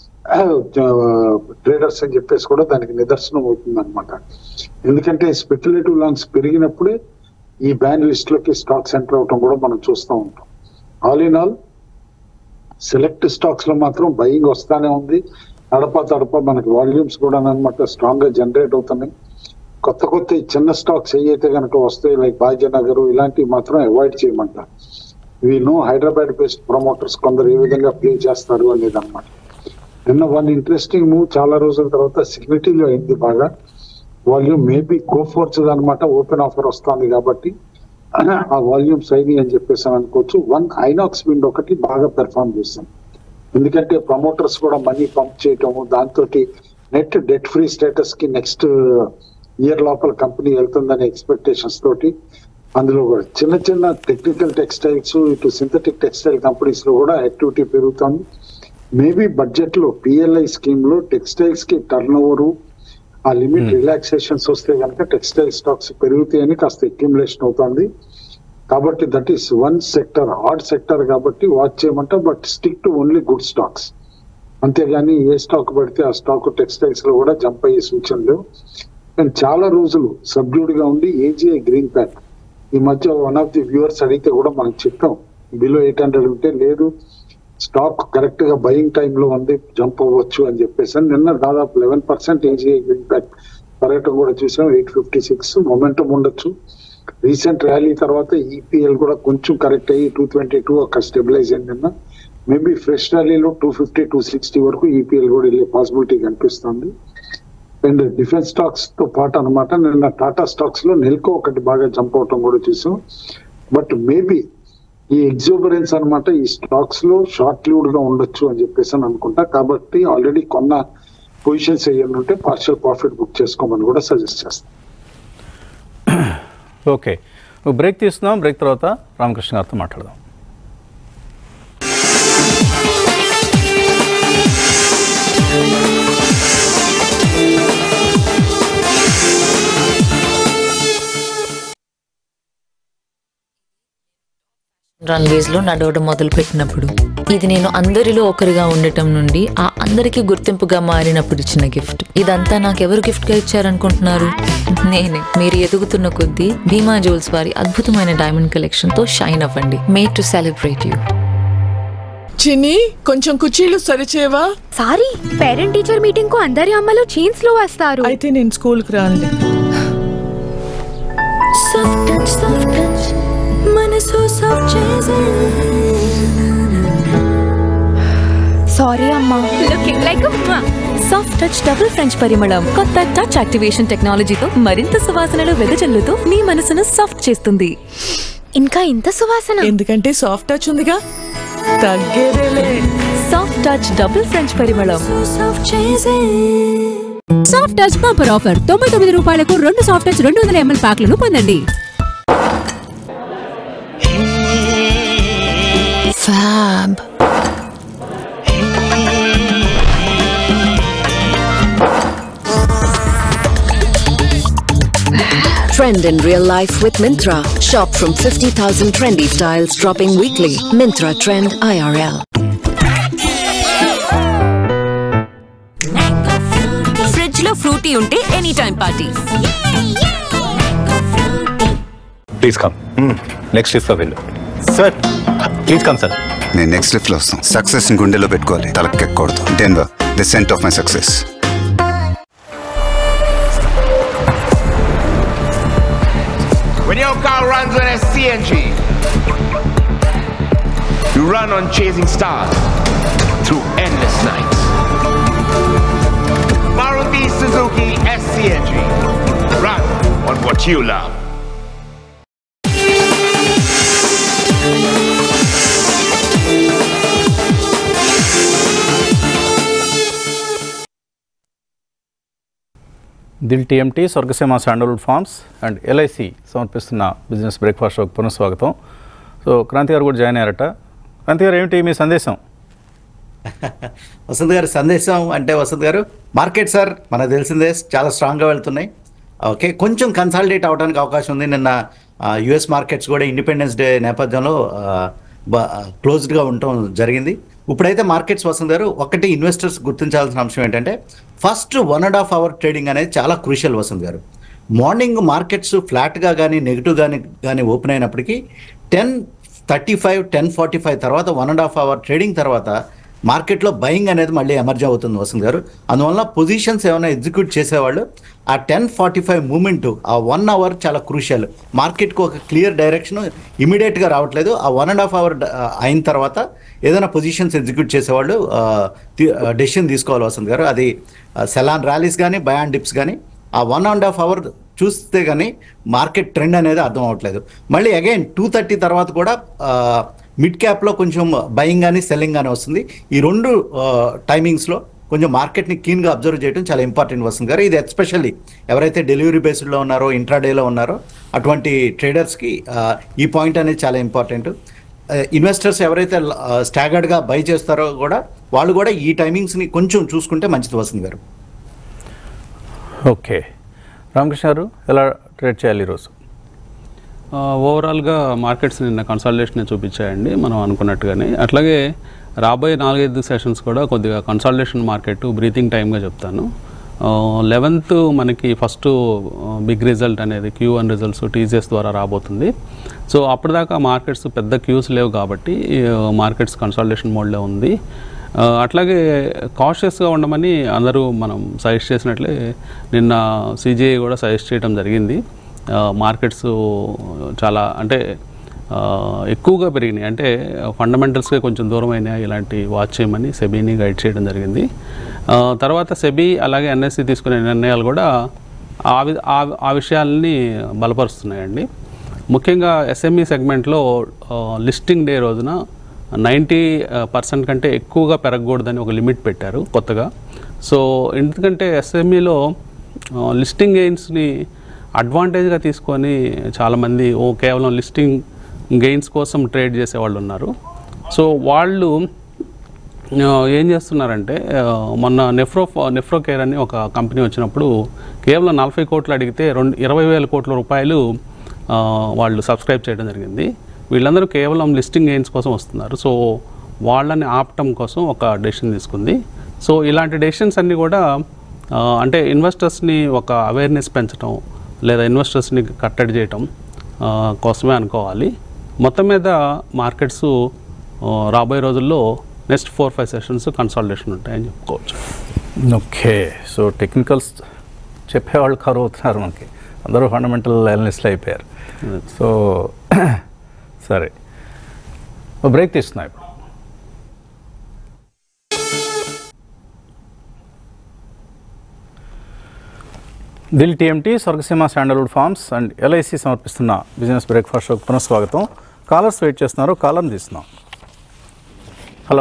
B: ట్రేడర్స్ అని చెప్పేసి కూడా దానికి నిదర్శనం అవుతుంది అనమాట ఎందుకంటే స్పెక్యులేటివ్ లాంగ్స్ పెరిగినప్పుడే ఈ బ్యాన్ లిస్ట్ లోకి స్టాక్స్ ఎంటర్ అవటం కూడా మనం చూస్తూ ఉంటాం all in all select stocks లో మాత్రం బయింగ్ వస్తానే ఉంది నడప తడప మనకి వాల్యూమ్స్ కూడా అనమాట స్ట్రాంగ్ గా జనరేట్ అవుతున్నాయి కొత్త కొత్త ఈ చిన్న స్టాక్స్ ఏవైతే కనుక వస్తాయి లైక్ భాగ్యనగర్ ఇలాంటివి మాత్రం అవాయిడ్ చేయమంటారు ఇవి నో హైదరాబాద్ బేస్డ్ ప్రమోటర్స్ కొందరు ఏ విధంగా ప్లే చేస్తారు అనేది అనమాట నిన్న వన్ ఇంట్రెస్టింగ్ మూవ్ చాలా రోజుల తర్వాత సిగ్నిటీలో అయింది బాగా వాల్యూమ్ మేబీ గో ఫోర్స్ అనమాట ఓపెన్ ఆఫర్ వస్తుంది కాబట్టి ఆ వాల్యూమ్స్ అయినాయి అని చెప్పేసి అనుకోవచ్చు వన్ ఐనాక్స్ విండ్ ఒకటి బాగా పెర్ఫామ్ చేస్తాం ఎందుకంటే ప్రమోటర్స్ కూడా మనీ పంప్ చేయటము దాంతో నెట్ డెట్ ఫ్రీ స్టేటస్ కి నెక్స్ట్ ఇయర్ లోపల కంపెనీ వెళ్తుందనే ఎక్స్పెక్టేషన్స్ తోటి అందులో కూడా చిన్న చిన్న టెక్నికల్ టెక్స్టైల్స్ ఇటు సింథటిక్ టెక్స్టైల్ కంపెనీస్ లో కూడా యాక్టివిటీ పెరుగుతుంది మేబీ బడ్జెట్ లో పిఎల్ఐ స్కీమ్ లో టెక్స్టైల్స్ కి టర్న్ ఓవర్ ఆ లిమిట్ రిలాక్సేషన్స్ వస్తే కనుక టెక్స్టైల్ స్టాక్స్ పెరుగుతాయని కాస్త అక్యుములేషన్ అవుతుంది కాబట్టి that is one sector hard sector కాబట్టి వాచ్ చేయమంట but stick to only good stocks అంతేగాని ఏ స్టాక్ పడితే ఆ స్టాక్ టెక్స్టైల్స్ లో కూడా జంప్ అయ్యే సూచనలు అండ్ చాలా రోజులు సబ్డ్యూడ్ గా ఉండి ఏజీఐ గ్రీన్ ప్యాక్ ఈ మధ్య వన్ ఆఫ్ ది వ్యూవర్స్ అడిగితే కూడా మనం చెప్పాం బిలో ఎయిట్ హండ్రెడ్ ఉంటే లేదు స్టాక్ కరెక్ట్ గా బయింగ్ టైంలో ఉంది జంప్ అవ్వచ్చు అని చెప్పేసి నిన్న దాదాపు eleven percent AGI Greenpac పెరగటం కూడా చూసాం ఎయిట్ ఫిఫ్టీ సిక్స్ మొమెంటం ఉండొచ్చు రీసెంట్ ర్యాలీ తర్వాత ఈపీఎల్ కూడా కొంచెం కరెక్ట్ అయ్యి టూ ట్వంటీ టూ అక్కడ స్టెబిలైజ్ అయింది నిన్న మేబీ ఫ్రెష్ ర్యాలీలో టూ ఫిఫ్టీ టూ సిక్స్టీ వరకు ఈపీఎల్ కూడా వెళ్ళే పాసిబిలిటీ కనిపిస్తుంది అండ్ డిఫెన్స్ స్టాక్స్ తో పాటు అనమాట నిన్న టాటా స్టాక్స్ లో నెల్కో ఒకటి బాగా జంప్ అవటం కూడా చూసాం బట్ మేబీ ఈ ఎగ్జూబరెన్స్ అన్నమాట ఈ స్టాక్స్ లో షార్ట్ లీవ్డ్ గా ఉండొచ్చు అని చెప్పేసి అని అనుకుంటా కాబట్టి ఆల్రెడీ కొన్న పొజిషన్స్ ఏమైనా ఉంటే పార్షియల్ ప్రాఫిట్ బుక్ చేసుకోమని కూడా సజెస్ట్ చేస్తాం
A: ఓకే బ్రేక్ తీసుకుందాం బ్రేక్ తర్వాత రామకృష్ణ గారితో మాట్లాడదాం
C: రన్వేస్ లో నడవడం మొదలు పెట్టినప్పుడు ఇది నేను అందరిలో ఒకరిగా ఉండటం నుండి ఆ అందరికీ గుర్తింపుగా మారినప్పుడు ఇచ్చిన గిఫ్ట్ ఇదంతా నాకెవరు గిఫ్ట్ గా ఇచ్చారనుకుంటున్నారు నేనే మీరు ఎదుగుతున్న కొద్దీ భీమా జ్యువెల్స్ వారి అద్భుతమైన డైమండ్ కలెక్షన్ తో షైన్ అవ్వండి మేడ్ టు సెలబ్రేట్ యూ
D: చిన్ని కొంచెం కుర్చీలు సరిచేవా
E: సారీ పేరెంట్ టీచర్ మీటింగ్ కు అందరి అమ్మలు చీన్స్ లో వస్తారు
D: అయితే నేను స్కూల్కి రానులే
E: సారీ అమ్మా looking like
F: soft touch double French పరిమళం కొత్త టచ్ యాక్టివేషన్ టెక్నాలజీతో మరింత సువాసనలు వెదజల్లుతూ మీ మనసును సాఫ్ట్ చేస్తుంది
E: ఇంకా ఇంత సువాసన
D: ఎందుకంటే సాఫ్ట్ టచ్ ఉందిగా తగ్గేదేలే
F: సాఫ్ట్ టచ్ డబుల్ ఫ్రెంచ్ పరిమళం
G: సాఫ్ట్ టచ్ బంపర్ ఆఫర్ తొంభై తొమ్మిది రూపాయలకు రెండు సాఫ్ట్ టచ్ రెండు వందల ఎంఎల్ ప్యాక్లను పొందండి
C: fab
H: Trend in real life with Mintra. Shop from 50,000 trendy styles dropping weekly. Mintra Trend IRL.
F: Fridge లో ఫ్రూటీ ఉంటే any time party
I: please come next ఇస్తా వెళ్ళు సార్ ప్లీజ్ కమ్ సార్
J: నేను నెక్స్ట్ లిఫ్ట్ లో వస్తాం సక్సెస్ గుండెలో పెట్టుకోవాలి తలకెక్కకూడదు Denver the scent of my success
K: When your car runs on a CNG, you run on chasing stars through endless nights. Maruti Suzuki SCNG. Run on what you love.
A: Dil TMT Swargaseema sandalwood farms and LIC సమర్పిస్తున్న business breakfast షోకి పునఃస్వాగతం so Kranti గారు కూడా join అయ్యారట Kranti garu ఏమిటి మీ సందేశం
L: వసంత్ గారు సందేశం అంటే వసంత్ గారు మార్కెట్ సార్ మనకు తెలిసిందే చాలా స్ట్రాంగ్గా వెళ్తున్నాయి ఓకే కొంచెం కన్సాలిడేట్ అవడానికి అవకాశం ఉంది నిన్న యుఎస్ మార్కెట్స్ కూడా ఇండిపెండెన్స్ డే నేపథ్యంలో క్లోజ్డ్గా ఉండటం జరిగింది ఇప్పుడైతే మార్కెట్స్ వసంత్ గారు ఒకటి ఇన్వెస్టర్స్ గుర్తించాల్సిన అంశం ఏంటంటే first one and half hour trading అనేది చాలా క్రూషియల్ వసంత్ గారు మార్నింగ్ మార్కెట్స్ ఫ్లాట్గా కానీ నెగిటివ్ కానీ కానీ ఓపెన్ అయినప్పటికీ ten thirty five ten forty five తర్వాత one and half hour trading తర్వాత మార్కెట్లో బయింగ్ అనేది మళ్ళీ ఎమర్జ్ అవుతుంది వసంత్ గారు అందువల్ల పొజిషన్స్ ఏమైనా ఎగ్జిక్యూట్ చేసేవాళ్ళు ఆ టెన్ ఫార్టీ ఫైవ్ మూమెంట్ ఆ వన్ అవర్ చాలా క్రూషియల్ మార్కెట్కి ఒక క్లియర్ డైరెక్షన్ ఇమీడియట్గా రావట్లేదు ఆ వన్ అండ్ హాఫ్ అవర్ అయిన తర్వాత ఏదైనా పొజిషన్స్ ఎగ్జిక్యూట్ చేసేవాళ్ళు డెసిషన్ తీసుకోవాలి వసంత్ గారు అది సెలాన్ ర్యాలీస్ కానీ బయాన్ డిప్స్ కానీ ఆ వన్ అండ్ హాఫ్ అవర్ చూస్తే కానీ మార్కెట్ ట్రెండ్ అనేది అర్థం అవ్వట్లేదు మళ్ళీ అగైన్ టూ థర్టీ తర్వాత కూడా మిడ్ క్యాప్లో కొంచెం బయింగ్ కానీ సెల్లింగ్ కానీ వస్తుంది ఈ రెండు టైమింగ్స్లో కొంచెం మార్కెట్ని క్లీన్గా అబ్జర్వ్ చేయడం చాలా ఇంపార్టెంట్ వస్తుంది గారు ఇది ఎస్పెషల్లీ ఎవరైతే డెలివరీ బేస్డ్లో ఉన్నారో ఇంట్రాడేలో ఉన్నారో అటువంటి ట్రేడర్స్కి ఈ పాయింట్ అనేది చాలా ఇంపార్టెంట్ ఇన్వెస్టర్స్ ఎవరైతే స్టాగర్డ్గా బై చేస్తారో కూడా వాళ్ళు కూడా ఈ టైమింగ్స్ని కొంచెం చూసుకుంటే మంచిది వస్తుంది గారు
A: ఓకే రామకృష్ణ గారు ఎలా ట్రేడ్ చేయాలి ఈరోజు
M: ఓవరాల్గా మార్కెట్స్ నిన్న కన్సాలిడేషన్ చూపించాయండి మనం అనుకున్నట్టుగానే అట్లాగే రాబోయే నాలుగైదు సెషన్స్ కూడా కొద్దిగా కన్సాలిడేషన్ మార్కెట్ బ్రీతింగ్ టైమ్గా చెప్తాను లెవెన్త్ మనకి ఫస్ట్ బిగ్ రిజల్ట్ అనేది క్యూ వన్ రిజల్ట్స్ టీజీఎస్ ద్వారా రాబోతుంది సో అప్పటిదాకా మార్కెట్స్ పెద్ద క్యూస్ లేవు కాబట్టి మార్కెట్స్ కన్సాలిడేషన్ మోడ్లో ఉంది అట్లాగే కాషియస్గా ఉండమని అందరూ మనం సజెస్ట్ చేసినట్లే నిన్న సిజిఐ కూడా సజెస్ట్ చేయడం జరిగింది మార్కెట్స్ చాలా అంటే ఎక్కువగా పెరిగినాయి అంటే ఫండమెంటల్స్గా కొంచెం దూరం అయినాయి ఇలాంటి వాచ్ చేయమని సెబీని గైడ్ చేయడం జరిగింది తర్వాత సెబీ అలాగే ఎన్ఎస్సి తీసుకునే నిర్ణయాలు కూడా ఆ వి ఆ విషయాలని బలపరుస్తున్నాయండి ముఖ్యంగా ఎస్ఎంఈ సెగ్మెంట్లో లిస్టింగ్ డే రోజున నైంటీ పర్సెంట్ కంటే ఎక్కువగా పెరగకూడదని ఒక లిమిట్ పెట్టారు కొత్తగా సో ఎందుకంటే ఎస్ఎంఈలో లిస్టింగ్ గెయిన్స్ని అడ్వాంటేజ్గా తీసుకొని చాలామంది ఓ కేవలం లిస్టింగ్ గెయిన్స్ కోసం ట్రేడ్ చేసే వాళ్ళు ఉన్నారు సో వాళ్ళు ఏం చేస్తున్నారంటే మొన్న నెఫ్రో నెఫ్రో కేర్ అని ఒక కంపెనీ వచ్చినప్పుడు కేవలం నలభై కోట్లు అడిగితే రెండు ఇరవై వేల కోట్ల రూపాయలు వాళ్ళు సబ్స్క్రైబ్ చేయడం జరిగింది వీళ్ళందరూ కేవలం లిస్టింగ్ గెయిన్స్ కోసం వస్తున్నారు సో వాళ్ళని ఆపటం కోసం ఒక డెసిషన్ తీసుకుంది సో ఇలాంటి డెసిషన్స్ అన్నీ కూడా అంటే ఇన్వెస్టర్స్ని ఒక అవేర్నెస్ పెంచడం లేదా ఇన్వెస్టర్స్ని కట్టడి చేయటం కోసమే అనుకోవాలి మొత్తం మీద మార్కెట్స్ ఆ, రాబోయే రోజుల్లో next four five sessions consultation ఉంటాయని చెప్పుకోవచ్చు
A: ఓకే సో టెక్నికల్స్ చెప్పేవాళ్ళు కరువు అవుతున్నారు మనకి అందరూ ఫండమెంటల్ అనలిస్ట్లు అయిపోయారు సో సరే ఓ బ్రేక్ తీస్తున్నా ఇప్పుడు Dil TMT Swargaseema sandalwood farms and LIC సమర్పిస్తున్న బిజినెస్ బ్రేక్ఫాస్ట్ షోకి పునఃస్వాగతం కాలర్స్ వెయిట్ చేస్తున్నారు కాలర్ని తీస్తున్నాం హలో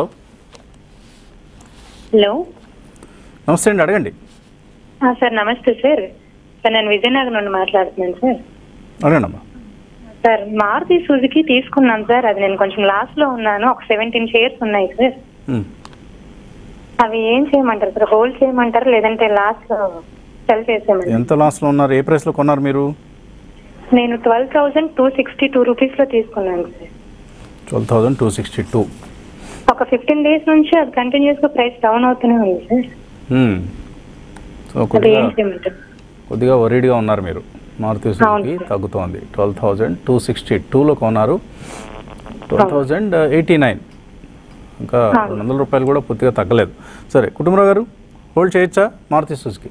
N: హలో
A: నమస్తే అండి అడగండి
N: ఆ, సార్ నమస్తే సార్ సార్ నేను విజయనగరం నుండి మాట్లాడుతున్నాను సార్
A: అడగండి అమ్మా
N: సార్ మారుతి సుజుకి తీసుకున్నాను సార్ అది నేను కొంచెం లాస్ లో ఉన్నాను ఒక సెవెంటీన్ షేర్స్ ఉన్నాయి సార్
A: మ్మ్.
N: అవి ఏం చేయమంటారు సార్ హోల్డ్ చేయమంటారు లేదంటే లాస్ లో సెల్ చేసేయమంటారు
A: ఎంత లాస్లో ఉన్నారు ఏ ప్రైస్లో కొన్నారు మీరు
N: నేను twelve thousand two sixty two rupees లో తీసుకున్నాను sir
A: twelve thousand two sixty two
N: ఒక ఫిఫ్టీన్ డేస్ నుంచి అది కంటిన్యూస్ గా ప్రైస్ డౌన్ అవుతూనే ఉంది సార్
A: సో
N: అది
A: కొద్దిగా
N: ఏం చేయమంటారు
A: కొద్దిగా వరీడ్గా ఉన్నారు మీరు మారుతి సుజుకి తగ్గుతోంది ట్వెల్వ్ థౌజండ్ టూ సిక్స్టీ టూలో కొన్నారు ట్వెల్వ్ థౌజండ్ ఎయిటీ నైన్ ఇంకా రెండు వందల రూపాయలు కూడా పూర్తిగా తగ్గలేదు సరే కుటుంబరావు గారు హోల్డ్ చేయొచ్చా మారుతి సుజుకి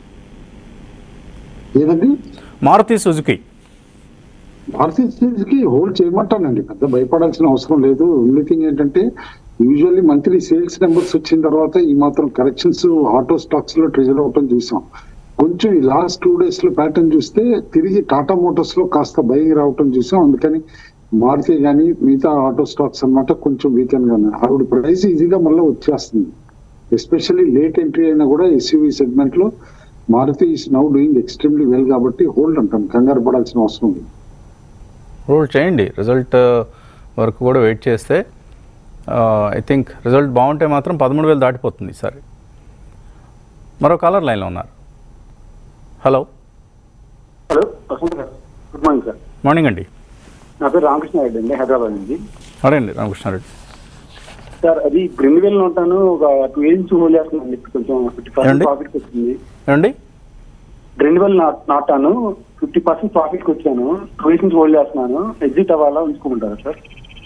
B: ఏదండి
A: మారుతి సుజుకి
B: భారతీయ కి హోల్డ్ చేయమంటానండి పెద్ద భయపడాల్సిన అవసరం లేదు ఓన్లీ థింగ్ ఏంటంటే యూజువల్లీ మంత్లీ సేల్స్ నెంబర్స్ వచ్చిన తర్వాత ఈ మాత్రం కరెక్షన్స్ ఆటో స్టాక్స్ లో ట్రెజర్ అవటం చూసాం కొంచెం ఈ లాస్ట్ టూ డేస్ లో ప్యాటర్న్ చూస్తే తిరిగి టాటా మోటార్స్ లో కాస్త భయం రావటం చూసాం అందుకని మారుతి కానీ మిగతా ఆటో స్టాక్స్ అన్నమాట కొంచెం వీకెండ్ గా ఉన్నాయి ఆవిడ ప్రైస్ ఈజీగా మళ్ళీ వచ్చేస్తుంది ఎస్పెషల్లీ లేట్ ఎంట్రీ అయినా కూడా ఎస్యూవీ సెగ్మెంట్ లో Maruti is now doing extremely well కాబట్టి హోల్డ్ అంటాం కంగారు పడాల్సిన అవసరం లేదు
A: హోల్డ్ చేయండి రిజల్ట్ వరకు కూడా వెయిట్ చేస్తే ఐ థింక్ రిజల్ట్ బాగుంటే మాత్రం పదమూడు వేలు దాటిపోతుంది ఈసారి మరో కాలర్ లైన్లో ఉన్నారు హలో
O: హలో వసంత్ గారు గుడ్ మార్నింగ్ సార్
A: మార్నింగ్ అండి
O: నా పేరు రామకృష్ణ రెడ్డి అండి హైదరాబాద్ నుంచి
A: అడగండి రామకృష్ణారెడ్డి
O: సార్ అది బ్రిండ్వెల్ ఉంటాను ఒక టూ ఇయర్స్ నుంచి హోల్డ్ చేస్తున్నాను ఇప్పుడు కొంచెం ఫిఫ్టీ పర్సెంట్
A: ఏమండి?
O: ప్రాఫిట్ వచ్చింది
A: ఏమండి
O: బ్రిండ్వెల్ నాటాను ఫిఫ్టీ పర్సెంట్ ప్రాఫిట్ వచ్చాను టూ ఇయర్స్ నుంచి హోల్డ్ చేస్తున్నాను ఎగ్జిట్ అవ్వాలా ఉంచుకుంటారా సార్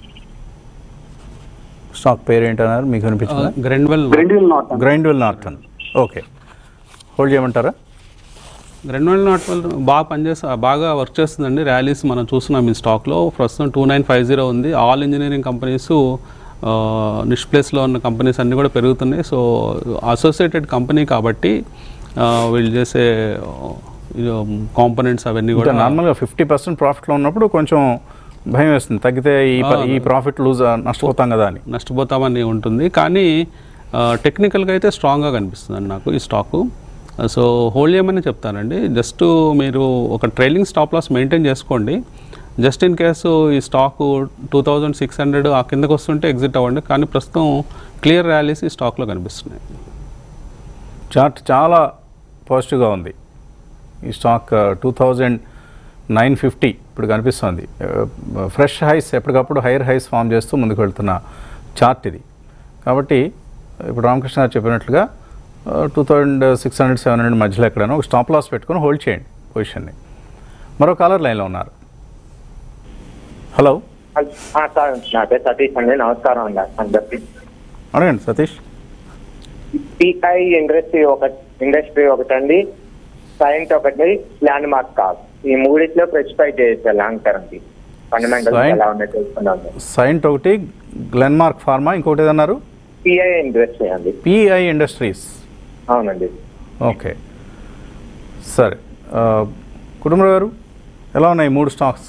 A: స్టాక్ పేరు ఏంటన్నారు మీకు అనిపించిందా
M: గ్రెండ్వెల్
O: గ్రైండ్వెల్ నాటాను
A: గ్రైండ్వెల్ నార్టన్ ఓకే హోల్డ్ చేయమంటారా
M: గ్రెండ్వెల్ నాట్ బాగా పనిచేస్తా బాగా వర్క్ చేస్తుందండి ర్యాలీస్ మనం చూస్తున్నాం ఈ స్టాక్లో ప్రస్తుతం టూ నైన్ ఫైవ్ జీరో ఉంది ఆల్ ఇంజనీరింగ్ కంపెనీస్ నిష్ప్లేస్లో ఉన్న కంపెనీస్ అన్నీ కూడా పెరుగుతున్నాయి సో అసోసియేటెడ్ కంపెనీ కాబట్టి ఆ, వీళ్ళు చేసే కాంపనెంట్స్ అవన్నీ
A: ఇంకా
M: కూడా
A: నార్మల్గా ఫిఫ్టీ పర్సెంట్ ప్రాఫిట్లో ఉన్నప్పుడు కొంచెం భయం వేస్తుంది తగ్గితే ఈ ప- ఈ ప్రాఫిట్ లూజ్ నష్టపోతాం కదా అని
M: నష్టపోతామని ఉంటుంది కానీ టెక్నికల్గా అయితే స్ట్రాంగ్గా కనిపిస్తుంది నాకు ఈ స్టాకు సో హోల్డ్ చేయమని చెప్తానండి జస్ట్ మీరు ఒక ట్రైలింగ్ స్టాప్ లాస్ మెయింటైన్ చేసుకోండి జస్ట్ ఇన్ కేసు ఈ stock two thousand six hundred ఆ కిందకు వస్తుంటే ఎగ్జిట్ అవ్వండి కానీ ప్రస్తుతం క్లియర్ ర్యాలీస్ ఈ స్టాక్లో కనిపిస్తున్నాయి
A: చార్ట్ చాలా పాజిటివ్గా ఉంది ఈ stock two thousand nine fifty ఇప్పుడు కనిపిస్తుంది ఫ్రెష్ హైస్ ఎప్పటికప్పుడు హైయర్ హైస్ ఫామ్ చేస్తూ ముందుకు వెళ్తున్న చార్ట్ ఇది కాబట్టి ఇప్పుడు రామకృష్ణ గారు చెప్పినట్లుగా two thousand six hundred seven hundred మధ్యలో ఎక్కడైనా ఒక స్టాప్ లాస్ పెట్టుకొని హోల్డ్ చేయండి పొజిషన్ని మరో కాలర్ లైన్లో ఉన్నారు హలో
P: సార్ నా పేరు సతీష్ అండి నమస్కారం అండి అందరికి
A: అడగండి సతీష్
P: పిఐ ఇండస్ట్రీ ఒక ఇండస్ట్రీ ఒకటండి సైన్స్ ఒకటి ల్యాండ్ మార్క్ కాదు ఈ మూడిట్లో ప్రెసిఫై చేయొచ్చు లాంగ్ టర్మ్ కి ఫండమెంటల్స్
A: Science-
P: ఎలా ఉన్నాయి తెలుసుకున్నాను
A: సైంట్ ఒకటి గ్లెన్మార్క్ ఫార్మా ఇంకోటి ఏదన్నారు
P: పిఐ ఇండస్ట్రీ అండి
A: పిఐ ఇండస్ట్రీస్
P: అవునండి
A: ఓకే సరే ఆ, కుటుంబరావు గారు ఎలా ఉన్నాయి మూడు స్టాక్స్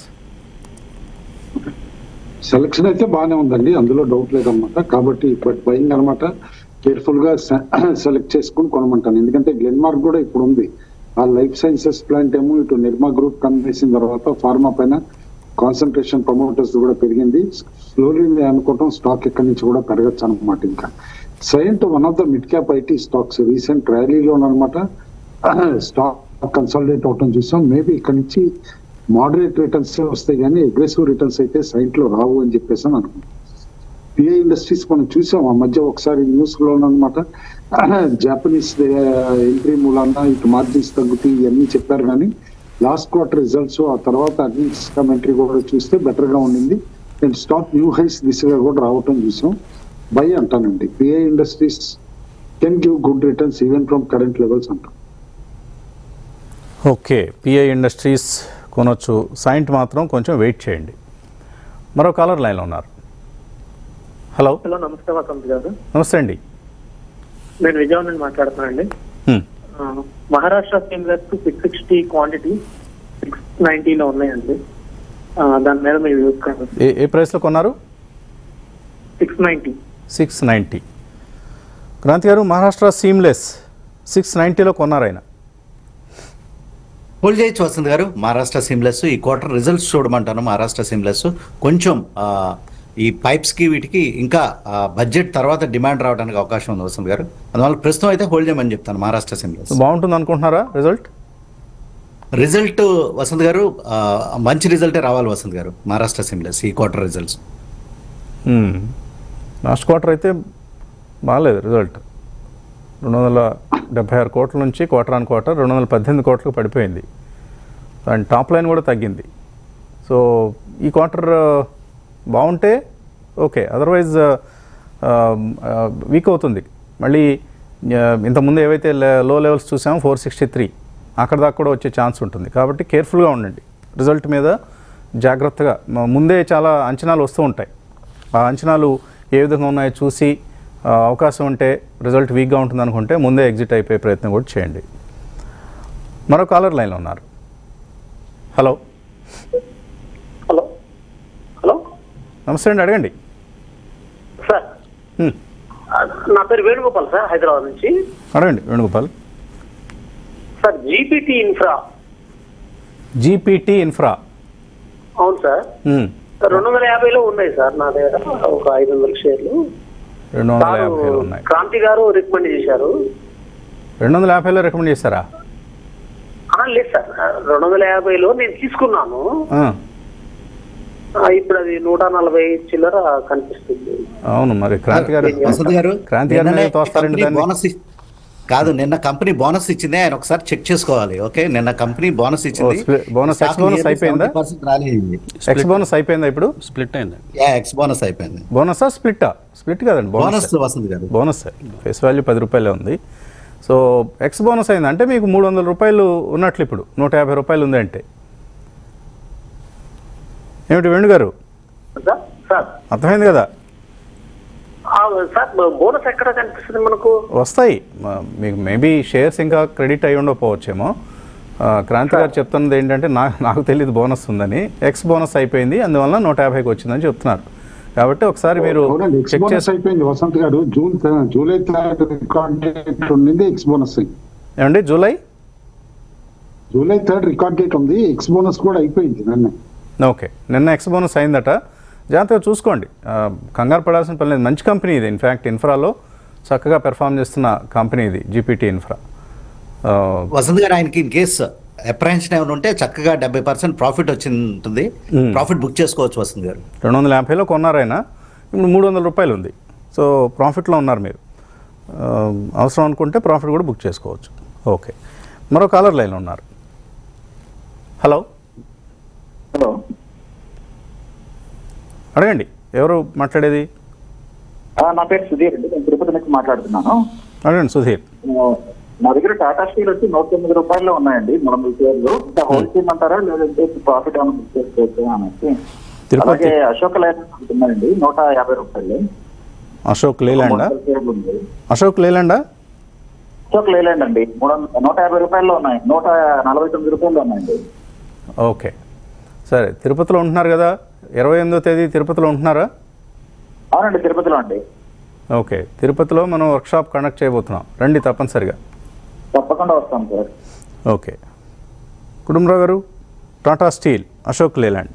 B: సెలక్షన్ అయితే బాగానే ఉందండి అందులో డౌట్ లేదన్నమాట కాబట్టి బట్ బయింగ్ అనమాట కేర్ఫుల్ గా సెలెక్ట్ చేసుకుని కొనమంటాను ఎందుకంటే గ్లెన్మార్క్ కూడా ఇప్పుడు ఉంది ఆ లైఫ్ సైన్సెస్ ప్లాంట్ ఏమో ఇటు నిర్మా గ్రూప్ కనిపించిన తర్వాత ఫార్మా పైన కాన్సన్ట్రేషన్ ప్రమోటర్స్ కూడా పెరిగింది స్లోలీ నేను అనుకోవటం స్టాక్ ఎక్కడి నుంచి కూడా పెరగచ్చు అనమాట ఇంకా Cyient one of the mid cap IT stocks recent ర్యాలీలో అనమాట స్టాక్ కన్సాలిడేట్ అవటం చూసాం మేబీ ఇక్కడ నుంచి మోడరేట్ రిటర్న్స్ వస్తాయి కానీ అగ్రెసివ్ రిటర్న్స్ అయితే సైట్ లో రావు అని చెప్పేసి అని అనుకుంటున్నాను పిఐ ఇండస్ట్రీస్ మనం చూసాం ఆ మధ్య ఒకసారి న్యూస్ లో అనమాట జాపనీస్ ఎంట్రీ మూలాన ఇటు మార్జిన్స్ తగ్గుతాయి ఇవన్నీ చెప్పారు కానీ లాస్ట్ క్వార్టర్ రిజల్ట్స్ ఆ తర్వాత అర్నింగ్స్ కమెంటరీ కూడా చూస్తే బెటర్ గా ఉండింది అండ్ స్టాక్ న్యూ హైస్ దిశగా కూడా రావటం చూసాం బై అంటానండి PI industries can give good returns even from current levels అంటాం
A: ఓకే పిఐ ఇండస్ట్రీస్ కొనొచ్చు సైంట్ మాత్రం కొంచెం వెయిట్ చేయండి మరో కాలర్ లైన్లో ఉన్నారు హలో
Q: హలో నమస్తే వసంత్ గారు
A: నమస్తే అండి
Q: నేను విజయవాడ నుండి మాట్లాడుతున్నాను అండి
A: Hmm.
Q: Maharashtra seamless six sixty quantity six నైన్టీలో ఉన్నాయండి ఆ, దాని మీద మీరు యూస్ కాదు
A: ఏ ఏ ప్రైస్లో కొన్నారు
Q: six ninety
A: six ninety Kranti garu Maharashtra seamless six నైంటీలో కొన్నారు ఆయన
L: హోల్డ్ చేయొచ్చు వసంత్ గారు మహారాష్ట్ర సిమ్లెస్ ఈ క్వార్టర్ రిజల్ట్స్ చూడమంటాను మహారాష్ట్ర సిమ్లెస్ కొంచెం ఆ, ఈ పైప్స్కి వీటికి ఇంకా బడ్జెట్ తర్వాత డిమాండ్ రావడానికి అవకాశం ఉంది వసంత్ గారు అందువల్ల ప్రస్తుతం అయితే హోల్డ్ చేయమని చెప్తాను మహారాష్ట్ర సిమ్లెస్
A: బాగుంటుంది అనుకుంటున్నారా రిజల్ట్
L: రిజల్ట్ వసంత్ గారు ఆ, మంచి రిజల్టే రావాలి వసంత్ గారు మహారాష్ట్ర సిమ్లెస్ ఈ క్వార్టర్ రిజల్ట్స్
A: లాస్ట్ క్వార్టర్ అయితే బాగాలేదు రిజల్ట్ రెండు వందల డెబ్బై ఆరు కోట్ల నుంచి క్వార్టర్ ఆన్ క్వార్టర్ రెండు వందల పద్దెనిమిది కోట్లకు పడిపోయింది అండ్ టాప్ లైన్ కూడా తగ్గింది సో ఈ క్వార్టర్ బాగుంటే ఓకే అదర్వైజ్ వీక్ అవుతుంది మళ్ళీ ఆ, ఇంతకుముందు ఏవైతే లో లెవెల్స్ చూసామో ఫోర్ సిక్స్టీ త్రీ అక్కడ దాకా కూడా వచ్చే ఛాన్స్ ఉంటుంది కాబట్టి కేర్ఫుల్గా ఉండండి రిజల్ట్ మీద జాగ్రత్తగా మ- ముందే చాలా అంచనాలు వస్తూ ఉంటాయి ఆ అంచనాలు ఏ విధంగా ఉన్నాయో చూసి ఆ, అవకాశం ఉంటే రిజల్ట్ వీక్గా ఉంటుంది అనుకుంటే ముందే ఎగ్జిట్ అయిపోయే ప్రయత్నం కూడా చేయండి మరో కాలర్ లైన్లో ఉన్నారు హలో
Q: హలో హలో
A: నమస్తే అండి అడగండి
Q: సార్
A: హ్మ్.
Q: నా పేరు వేణుగోపాల్ సార్ హైదరాబాద్ నుంచి
A: అడగండి Venugopal
Q: sir GPT infra
A: GPT infra
Q: అవును సార్
A: హ్మ్.
Q: రెండు వందల యాభైలో ఉన్నాయి సార్ నా దగ్గర ఒక ఐదు వందల షేర్లు
A: రెండు వందల
Q: సారు
A: యాభైలో ఉన్నాయి
Q: క్రాంతి గారు రికమెండ్ చేశారు
A: రెండు వందల యాభైలో రికమెండ్ చేశారా
Q: ఆ, లేదు సార్ రెండు వందల యాభైలో నేను తీసుకున్నాను
A: ఆ,
Q: ఆ, ఇప్పుడు అది నూట నలభై చిల్లర కనిపిస్తుంది
A: అవును మరి క్రాంతి గారు
L: వసంత్ గారు
A: క్రాంతి గారు
L: నిన్ననే
A: తోస్తారండి
L: కంపెనీ
A: దాన్ని
L: బోనస్ ఇ- కాదు నిన్న కంపెనీ బోనస్ ఇచ్చింది ఆయన ఒకసారి చెక్ చేసుకోవాలి ఓకే నిన్న కంపెనీ బోనస్ ఇచ్చింది
A: ఓ, స్ప్లి- బోనస్ ఎక్స్ బోనస్ అయిపోయిందా ఎక్స్ బోనస్ అయిపోయిందా ఇప్పుడు
M: స్ప్లిట్ అయింది
L: యా ఎక్స్ బోనస్ అయిపోయింది
A: బోనసా స్ప్లిట్టా స్ప్లిట్ కాదండి
L: bonus Vasant garu
A: bonus face value పది రూపాయలే ఉంది సో ఎక్స్ బోనస్ అయింది అంటే మీకు మూడు వందల రూపాయలు ఉన్నట్లు ఇప్పుడు నూట యాభై రూపాయలు ఉంది అంటే ఏమిటి వేణు గారు
Q: సార్ సార్
A: అర్థమైంది కదా
Q: ఆ, సార్ బోనస్ ఎక్కడ కనిపిస్తుంది మనకు
A: వస్తాయి మ- మీకు మేబీ షేర్స్ ఇంకా క్రెడిట్ అయి ఉండకపోవచ్చేమో ఆ, క్రాంతి గారు చెప్తున్నది ఏంటంటే నా నాకు తెలియదు బోనస్ ఉందని ఎక్స్ బోనస్ అయిపోయింది అందువల్ల నూట యాభైకి వచ్చిందని చెప్తున్నారు కాబట్టి ఒకసారి మీరు
B: అవునండి ఎక్స్
A: చెక్
B: బోనస్
A: చేసి
B: అయిపోయింది Vasant garu June July third record date ఉండింది ఎక్స్ బోనస్ అయింది
A: ఏమండి July
B: July third record date ఉంది ఎక్స్ బోనస్ కూడా అయిపోయింది నిన్న
A: ఓకే నిన్న ఎక్స్ బోనస్ అయిందట జాగ్రత్తగా చూసుకోండి ఆ, కంగారు పడాల్సిన పని లేదు మంచి కంపెనీ ఇది ఇన్ఫ్యాక్ట్ ఇన్ఫ్రాలో చక్కగా పెర్ఫామ్ చేస్తున్న కంపెనీ ఇది జీపీటీ ఇన్ఫ్రా ఆ,
L: వసంత్ గారు ఆయనకి ఇన్ కేస్ అప్రహెన్షన్ ఏమైనా ఉంటే చక్కగా డెబ్బై పర్సెంట్ ప్రాఫిట్ వచ్చి ఉంటుంది
A: Hmm.
L: ప్రాఫిట్ బుక్ చేసుకోవచ్చు వసంత్ గారు
A: రెండు వందల యాభైలో కొన్నారైనా ఇప్పుడు మూడు వందల రూపాయలు ఉంది సో ప్రాఫిట్లో ఉన్నారు మీరు ఆ, అవసరం అనుకుంటే ప్రాఫిట్ కూడా బుక్ చేసుకోవచ్చు ఓకే మరో కాలర్ లైన్లో ఉన్నారు హలో
R: హలో
A: అడగండి ఎవరు మాట్లాడేది
R: ఆ, నా పేరు సుధీర్ అండి నేను తిరుపతి నుంచి మాట్లాడుతున్నాను
A: అడగండి సుధీర్
R: ఆ, నా దగ్గర టాటా స్టీల్ వచ్చి నూట తొమ్మిది రూపాయలు ఉన్నాయండి మూడు వందల షేర్లు ఇంకా హోల్డ్ చేయమంటారా లేదంటే ప్రాఫిట్ ఏమైనా బుక్ చేసుకోవచ్చు అనేసి
A: తిరుపతి.
R: అలాగే అశోక్ లైన్ ఉంటుందండి నూట యాభై రూపాయలు
A: అశోక్ లేలాండా
R: మూడు వందల షేర్లు ఉంది
A: అశోక్ లేలాండా
R: అశోక్ లేలాండ్ అండి మూడు వందల నూట యాభై రూపాయల్లో ఉన్నాయి నూట నలభై తొమ్మిది రూపాయలు ఉన్నాయండి
A: ఓకే సరే తిరుపతిలో ఉంటున్నారు కదా ఇరవై ఎనిమిదో తేదీ తిరుపతిలో ఉంటున్నారా
R: అవునండి తిరుపతిలో అండి
A: ఓకే తిరుపతిలో మనం వర్క్షాప్ కండక్ట్ చేయబోతున్నాం రండి తప్పనిసరిగా
R: తప్పకుండా వస్తాను సార్
A: ఓకే కుటుంబరావు గారు టాటా స్టీల్ అశోక్ లేలాండ్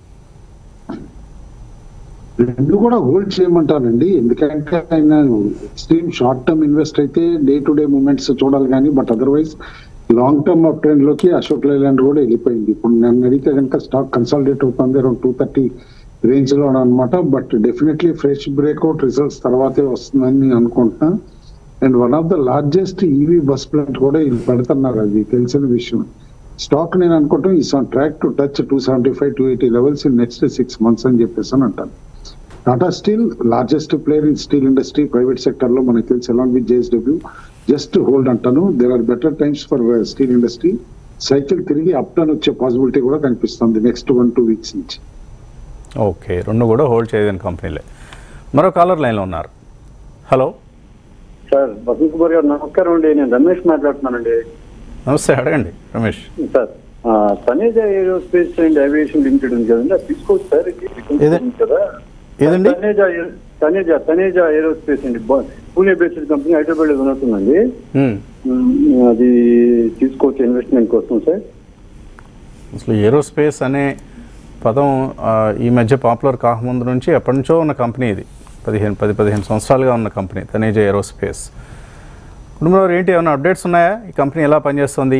B: రెండు కూడా హోల్డ్ చేయమంటానండి ఎందుకంటే ఆయన ఎక్స్ట్రీమ్ షార్ట్ టర్మ్ ఇన్వెస్ట్ అయితే డే టు డే మూమెంట్స్ చూడాలి కానీ but otherwise long term up trend లోకి అశోక్ లైలాండ్ కూడా వెళ్ళిపోయింది ఇప్పుడు నన్ను అడిగితే కనుక స్టాక్ కన్సాలిడేట్ అవుతుంది అరౌండ్ టూ థర్టీ రేంజ్ లో అనమాట but definitely fresh breakout results తర్వాతే వస్తుందని నేను అనుకుంటున్నా and one of the largest EV bus plant కూడా ఇది పెడుతున్నారు అది తెలిసిన విషయం స్టాక్ నేను అనుకుంటాం is on track to touch two seventy five two eighty levels in next six months అని చెప్పేసి అని అంటాను Tata steel largest player in steel industry private sector లో మనకి తెలిసి along with JSW just hold అంటాను there are better times for steel industry cycle తిరిగి up turn వచ్చే పాసిబిలిటీ కూడా కనిపిస్తుంది నెక్స్ట్ వన్ టూ వీక్స్ నుంచి
A: ఓకే రెండు కూడా హోల్డ్ చేయదని కంపెనీలే మరో కాలర్ లైన్లో ఉన్నారు హలో
S: సార్ వసంత్ కుమార్ గారు నమస్కారం అండి నేను రమేష్ మాట్లాడుతున్నానండి
A: నమస్తే అడగండి రమేష్
S: సార్ ఆ, Taneja aerospace and aviation limited ఉంది కదండి అది తీసుకోవచ్చు సార్ ఇది
A: ఏదే-
S: ఉంది కదా
A: ఏదండి?
S: తనేజా ఏ- తనేజా తనేజా ఏరోస్పేస్ అండి బా- పూణే బేస్డ్ కంపెనీ హైదరాబాద్ లో ఉన్నట్టుందండి
A: హ్మ్.
S: ఉమ్, అది తీసుకోవచ్చు ఇన్వెస్ట్మెంట్ కోసం సార్
A: అసలు ఏరోస్పేస్ అనే పదం ఆ, ఈ మధ్య పాపులర్ కాకముందు నుంచి ఎప్పటి నుంచో ఉన్న కంపెనీ ఇది పదిహేను పది పదిహేను సంవత్సరాలుగా ఉన్న కంపెనీ తనేజ ఏరోస్పేస్ కుటుంబంలో ఏంటి ఏమైనా అప్డేట్స్ ఉన్నాయా ఈ కంపెనీ ఎలా పనిచేస్తుంది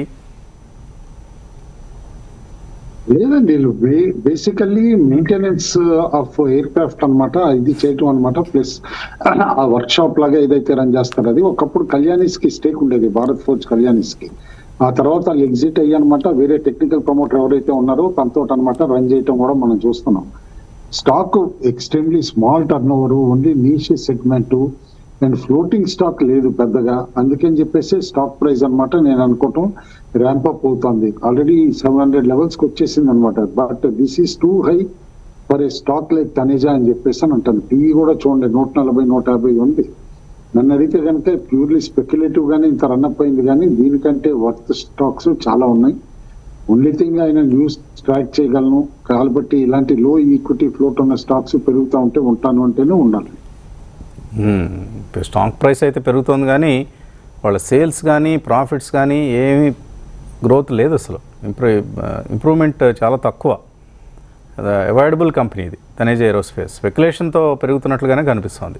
B: లేదండి basically maintenance of aircraft అనమాట ఇది చేయటం అనమాట ప్లస్ ఆ వర్క్ షాప్ లాగా ఏదైతే రన్ చేస్తారో అది ఒకప్పుడు కళ్యాణిస్ కి స్టేక్ ఉండేది భారత్ ఫోర్జ్ కళ్యాణిస్ కి ఆ తర్వాత వాళ్ళు ఎగ్జిట్ అయ్యి అనమాట వేరే టెక్నికల్ ప్రమోటర్ ఎవరైతే ఉన్నారో తనతో అనమాట రన్ చేయటం కూడా మనం చూస్తున్నాం stock extremely small turnover only niche segment and floating stock లేదు పెద్దగా అందుకని చెప్పేసి స్టాక్ ప్రైస్ అన్నమాట నేను అనుకోవటం ర్యాంప్ అప్ అవుతుంది ఆల్రెడీ సెవెన్ హండ్రెడ్ లెవెల్స్ కి వచ్చేసింది అనమాట but this is too high for a stock like Taneja అని చెప్పేసి అని అంటాను పిఈ కూడా చూడండి నూట నలభై నూట యాభై ఉంది నన్ను అడిగితే కనుక ప్యూర్లీ స్పెక్యులేటివ్ గానీ ఇంత రన్అప్ అయింది కానీ దీనికంటే వర్త్ స్టాక్స్ చాలా ఉన్నాయి ఓన్లీ థింగ్ ఆయన న్యూస్ ట్రాక్ చేయగలను కాబట్టి ఇలాంటి లో ఈక్విటీ ఫ్లోట్ ఉన్న స్టాక్స్ పెరుగుతూ ఉంటే ఉంటాను అంటేనే ఉండాలి
A: మ్మ్. ఇప్పుడు స్టాక్ ప్రైస్ అయితే పెరుగుతోంది కానీ వాళ్ళ సేల్స్ కానీ ప్రాఫిట్స్ కానీ ఏమీ గ్రోత్ లేదు అసలు ఇంప్రూవ్ ఇంప్రూవ్మెంట్ చాలా తక్కువ అవాయిడబుల్ కంపెనీ ఇది తనేజ ఏరోస్పేస్ స్పెక్యులేషన్తో పెరుగుతున్నట్లుగానే కనిపిస్తోంది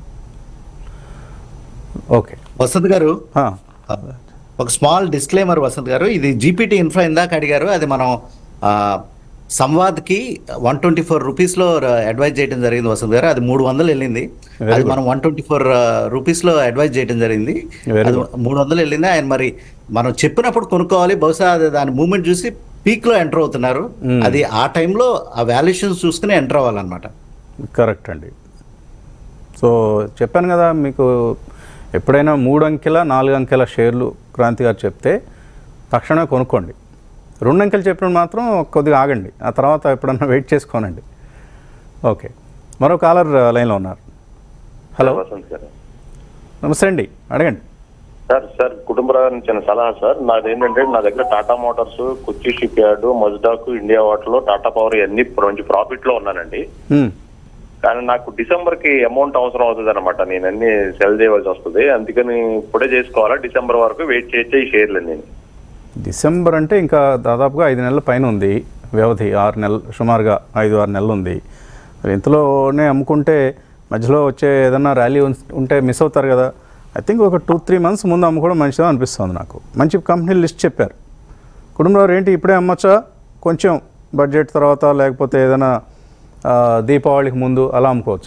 A: ఓకే
L: వసంత్ గారు ఒక స్మాల్ డిస్క్లైమర్ వసంత్ గారు ఇది జీపీటీ ఇన్ఫ్రా ఇందాక అడిగారు అది మనం ఆ, సంవాద్కి వన్ ట్వంటీ ఫోర్ రూపీస్లో అడ్వైజ్ చేయడం జరిగింది వసంత్ గారు అది మూడు వందలు వెళ్ళింది
A: Very
L: అది
A: good.
L: మనం వన్ ట్వంటీ ఫోర్ రూపీస్లో అడ్వైజ్ చేయడం జరిగింది
A: Very
L: అది
A: good.
L: మూడు వందలు వెళ్ళింది ఆయన మరి మనం చెప్పినప్పుడు కొనుక్కోవాలి బహుశా అది దాని మూమెంట్ చూసి పీక్లో ఎంటర్ అవుతున్నారు
A: Hmm.
L: అది ఆ టైంలో ఆ వాల్యుయేషన్స్ చూసుకుని ఎంటర్ అవ్వాలన్నమాట
A: కరెక్ట్ అండి సో చెప్పాను కదా మీకు ఎప్పుడైనా మూడు అంకెల నాలుగు అంకెల షేర్లు క్రాంతి గారు చెప్తే తక్షణమే కొనుక్కోండి రెండు అంకెలు చెప్పినప్పుడు మాత్రం కొద్దిగా ఆగండి ఆ తర్వాత ఎప్పుడన్నా వెయిట్ చేసుకోనండి ఓకే మరో కాలర్ లైన్లో ఉన్నారు హలో
T: వసంత్ గారు
A: నమస్తే అండి అడగండి
T: సార్ సార్ కుటుంబరావు చిన్న సలహా సార్ నాది ఏంటంటే నా దగ్గర Tata motors Kochi shipyard మజ్డాకు ఇండియా వాటర్ లో టాటా పవర్ ఇవన్నీ మంచి ప్రాఫిట్ లో ఉన్నానండి
A: హ్మ్.
T: కానీ నాకు డిసెంబర్ కి అమౌంట్ అవసరం అవుతుంది అనమాట నేను అన్ని సెల్ చేయవలసి వస్తుంది అందుకని ఇప్పుడే చేసుకోవాలా డిసెంబర్ వరకు వెయిట్ చేయొచ్చే ఈ షేర్లు నేను
A: డిసెంబర్ అంటే ఇంకా దాదాపుగా ఐదు నెలల పైన ఉంది వ్యవధి ఆరు నెలలు సుమారుగా ఐదు ఆరు నెలలు ఉంది మరి ఇంతలోనే అమ్ముకుంటే మధ్యలో వచ్చే ఏదన్నా ర్యాలీ ఉన్- ఉంటే మిస్ అవుతారు కదా ఐ థింక్ ఒక టూ త్రీ మంత్స్ ముందు అమ్ముకోవడం మంచిదా అనిపిస్తుంది నాకు మంచి కంపెనీ లిస్ట్ చెప్పారు కుటుంబంలో ఏంటి ఇప్పుడే అమ్మొచ్చా కొంచెం బడ్జెట్ తర్వాత లేకపోతే ఏదైనా ఆ, దీపావళికి ముందు అలా అమ్ముకోవచ్చా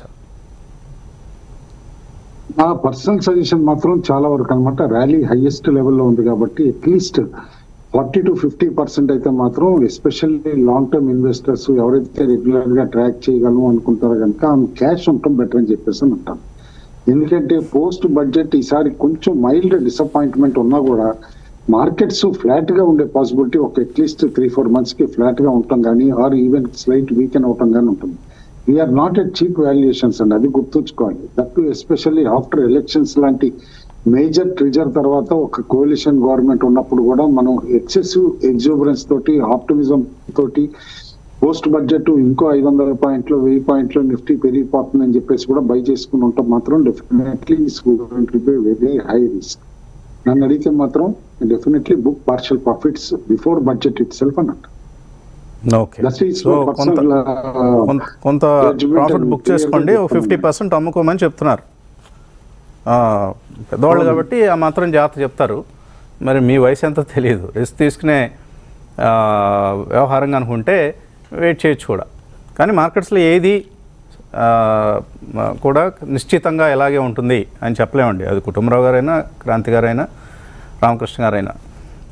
B: నా పర్సనల్ సజెషన్ మాత్రం చాలా వరకు అనమాట ర్యాలీ హైయెస్ట్ లెవెల్లో ఉంది కాబట్టి at least forty to fifty percent అయితే మాత్రం ఎస్పెషల్లీ లాంగ్ టర్మ్ ఇన్వెస్టర్స్ ఎవరైతే రెగ్యులర్ గా ట్రాక్ చేయగలము అనుకుంటారో కనుక క్యాష్ ఉండటం బెటర్ అని చెప్పేసి అని అంటాను ఎందుకంటే పోస్ట్ బడ్జెట్ ఈసారి కొంచెం మైల్డ్ డిసప్పాయింట్మెంట్ ఉన్నా కూడా మార్కెట్స్ ఫ్లాట్ గా ఉండే పాసిబిలిటీ ఒక అట్లీస్ట్ త్రీ ఫోర్ మంత్స్ కి ఫ్లాట్ గా ఉంటాం కానీ ఆర్ ఈవెన్ స్లైట్ వీకెన్ అవటం కానీ ఉంటుంది we're not at cheap valuations అండి అది గుర్తుంచుకోవాలి దట్ ఎస్పెషల్లీ ఆఫ్టర్ ఎలక్షన్స్ లాంటి మేజర్ ట్రిజర్ తర్వాత ఒక కోalition గవర్నమెంట్ ఉన్నప్పుడు కూడా మనం ఎక్సెసివ్ ఎగ్జూబరెన్స్ తోటి ఆప్టిమిజం తోటి పోస్ట్ బడ్జెట్ ఇంకో ఐదు వందల పాయింట్లు వెయ్యి పాయింట్లు నిఫ్టీ పెరిగిపోతుందని చెప్పేసి కూడా బై చేసుకుని ఉంటాం మాత్రం డెఫినెట్లీ వెరీ హై రిస్క్ నన్ను అడిగితే మాత్రం definitely book partial profits before budget itself అన్నట్టు
A: okay
B: That is
A: so
B: my
A: కొంత
B: personal, uh,
A: కొంత- కొంత
B: judgment
A: profit
B: and
A: book
B: clear
A: చేసుకోండి
B: గా
A: ఒక ఫిఫ్టీ
B: చెప్తున్నాను.
A: పర్సెంట్ అమ్ముకోమని చెప్తున్నారు ఆ, పెద్దవాళ్ళు
B: అవును.
A: కాబట్టి ఆ మాత్రం జాగ్రత్త చెప్తారు మరి మీ వయసు ఎంతో తెలియదు రిస్క్ తీసుకునే ఆ, వ్యవహారంగా అనుకుంటే వెయిట్ చేయొచ్చు కూడా కానీ మార్కెట్స్లో ఏది ఆ, మ- కూడా నిశ్చితంగా ఎలాగే ఉంటుంది అని చెప్పలేమండి అది కుటుంబరావు గారైనా క్రాంతి గారైనా రామకృష్ణ గారైనా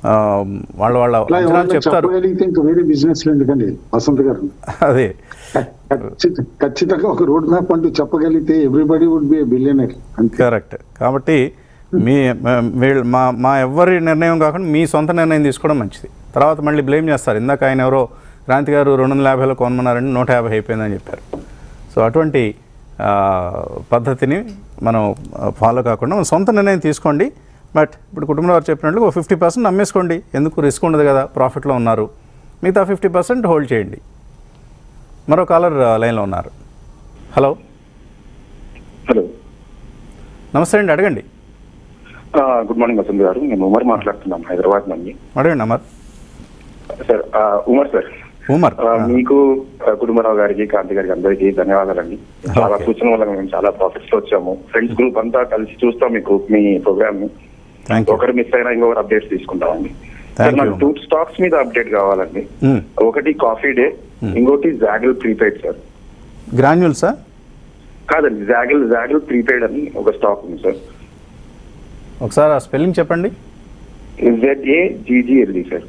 A: ఆ, వాళ్ళ వాళ్ళ
B: ఇట్లా
A: అంచనాలు
B: ఎవరైనా
A: చెప్తారు
B: చెప్పగలిగితే ఇంకా వేరే బిజినెస్ ఎందుకండి వసంత్ గారు
A: అదే
B: ఖచ్చిత- ఖచ్చితంగా ఒక రోడ్ మ్యాప్ అంటూ చెప్పగలిగితే everybody would be billionaire
A: correct కాబట్టి మీ మా- వీళ్ళ మా మా ఎవ్వరి నిర్ణయం కాకుండా మీ సొంత నిర్ణయం తీసుకోవడం మంచిది తర్వాత మళ్ళీ బ్లేమ్ చేస్తారు ఇందాక ఆయన ఎవరో క్రాంతి గారు రెండు వందల యాభైలో కొనమన్నారని నూట యాభై అయిపోయిందని చెప్పారు సో అటువంటి ఆ, పద్ధతిని మనం ఫాలో కాకుండా మన సొంత నిర్ణయం తీసుకోండి బట్ ఇప్పుడు కుటుంబం వారు చెప్పినట్లు ఒక ఫిఫ్టీ పర్సెంట్ అమ్మేసుకోండి ఎందుకు రిస్క్ ఉండదు కదా ప్రాఫిట్లో ఉన్నారు మిగతా ఫిఫ్టీ పర్సెంట్ హోల్డ్ చేయండి మరో కాలర్ లైన్లో ఉన్నారు హలో
U: హలో
A: నమస్తే అండి అడగండి
U: గుడ్ మార్నింగ్ వసంత్ గారు నేను ఉమర్ మాట్లాడుతున్నాం హైదరాబాద్ నుండి
A: అడగండి అమర్
U: సార్ ఆ, ఉమర్ సార్
A: ఉమర్
U: ఆ, మీకు ఆ, కుటుంబరావు గారికి కాంతి గారికి అందరికీ ధన్యవాదాలండి చాలా సూచన వల్ల మేము చాలా ప్రాఫిట్స్ లో వచ్చాము ఫ్రెండ్స్ గ్రూప్ అంతా కలిసి చూస్తాం మీకు మీ ప్రోగ్రామ్ ని ఒకరు మిస్ అయినా ఇంకొకరు అప్డేట్స్ తీసుకుంటామండి సార్ నాకు టూ స్టాక్స్ మీద అప్డేట్ కావాలండి ఒకటి కాఫీ డే ఇంకోటి జాగిల్ ప్రీపెయిడ్ సార్
A: గ్రాన్యుల్సా
U: కాదండి జాగిల్ జాగిల్ ప్రీపెయిడ్ అని ఒక స్టాక్ ఉంది సార్
A: ఒకసారి ఆ స్పెల్లింగ్ చెప్పండి
U: జెడ్ఏ జీజీఎల్ఈ సార్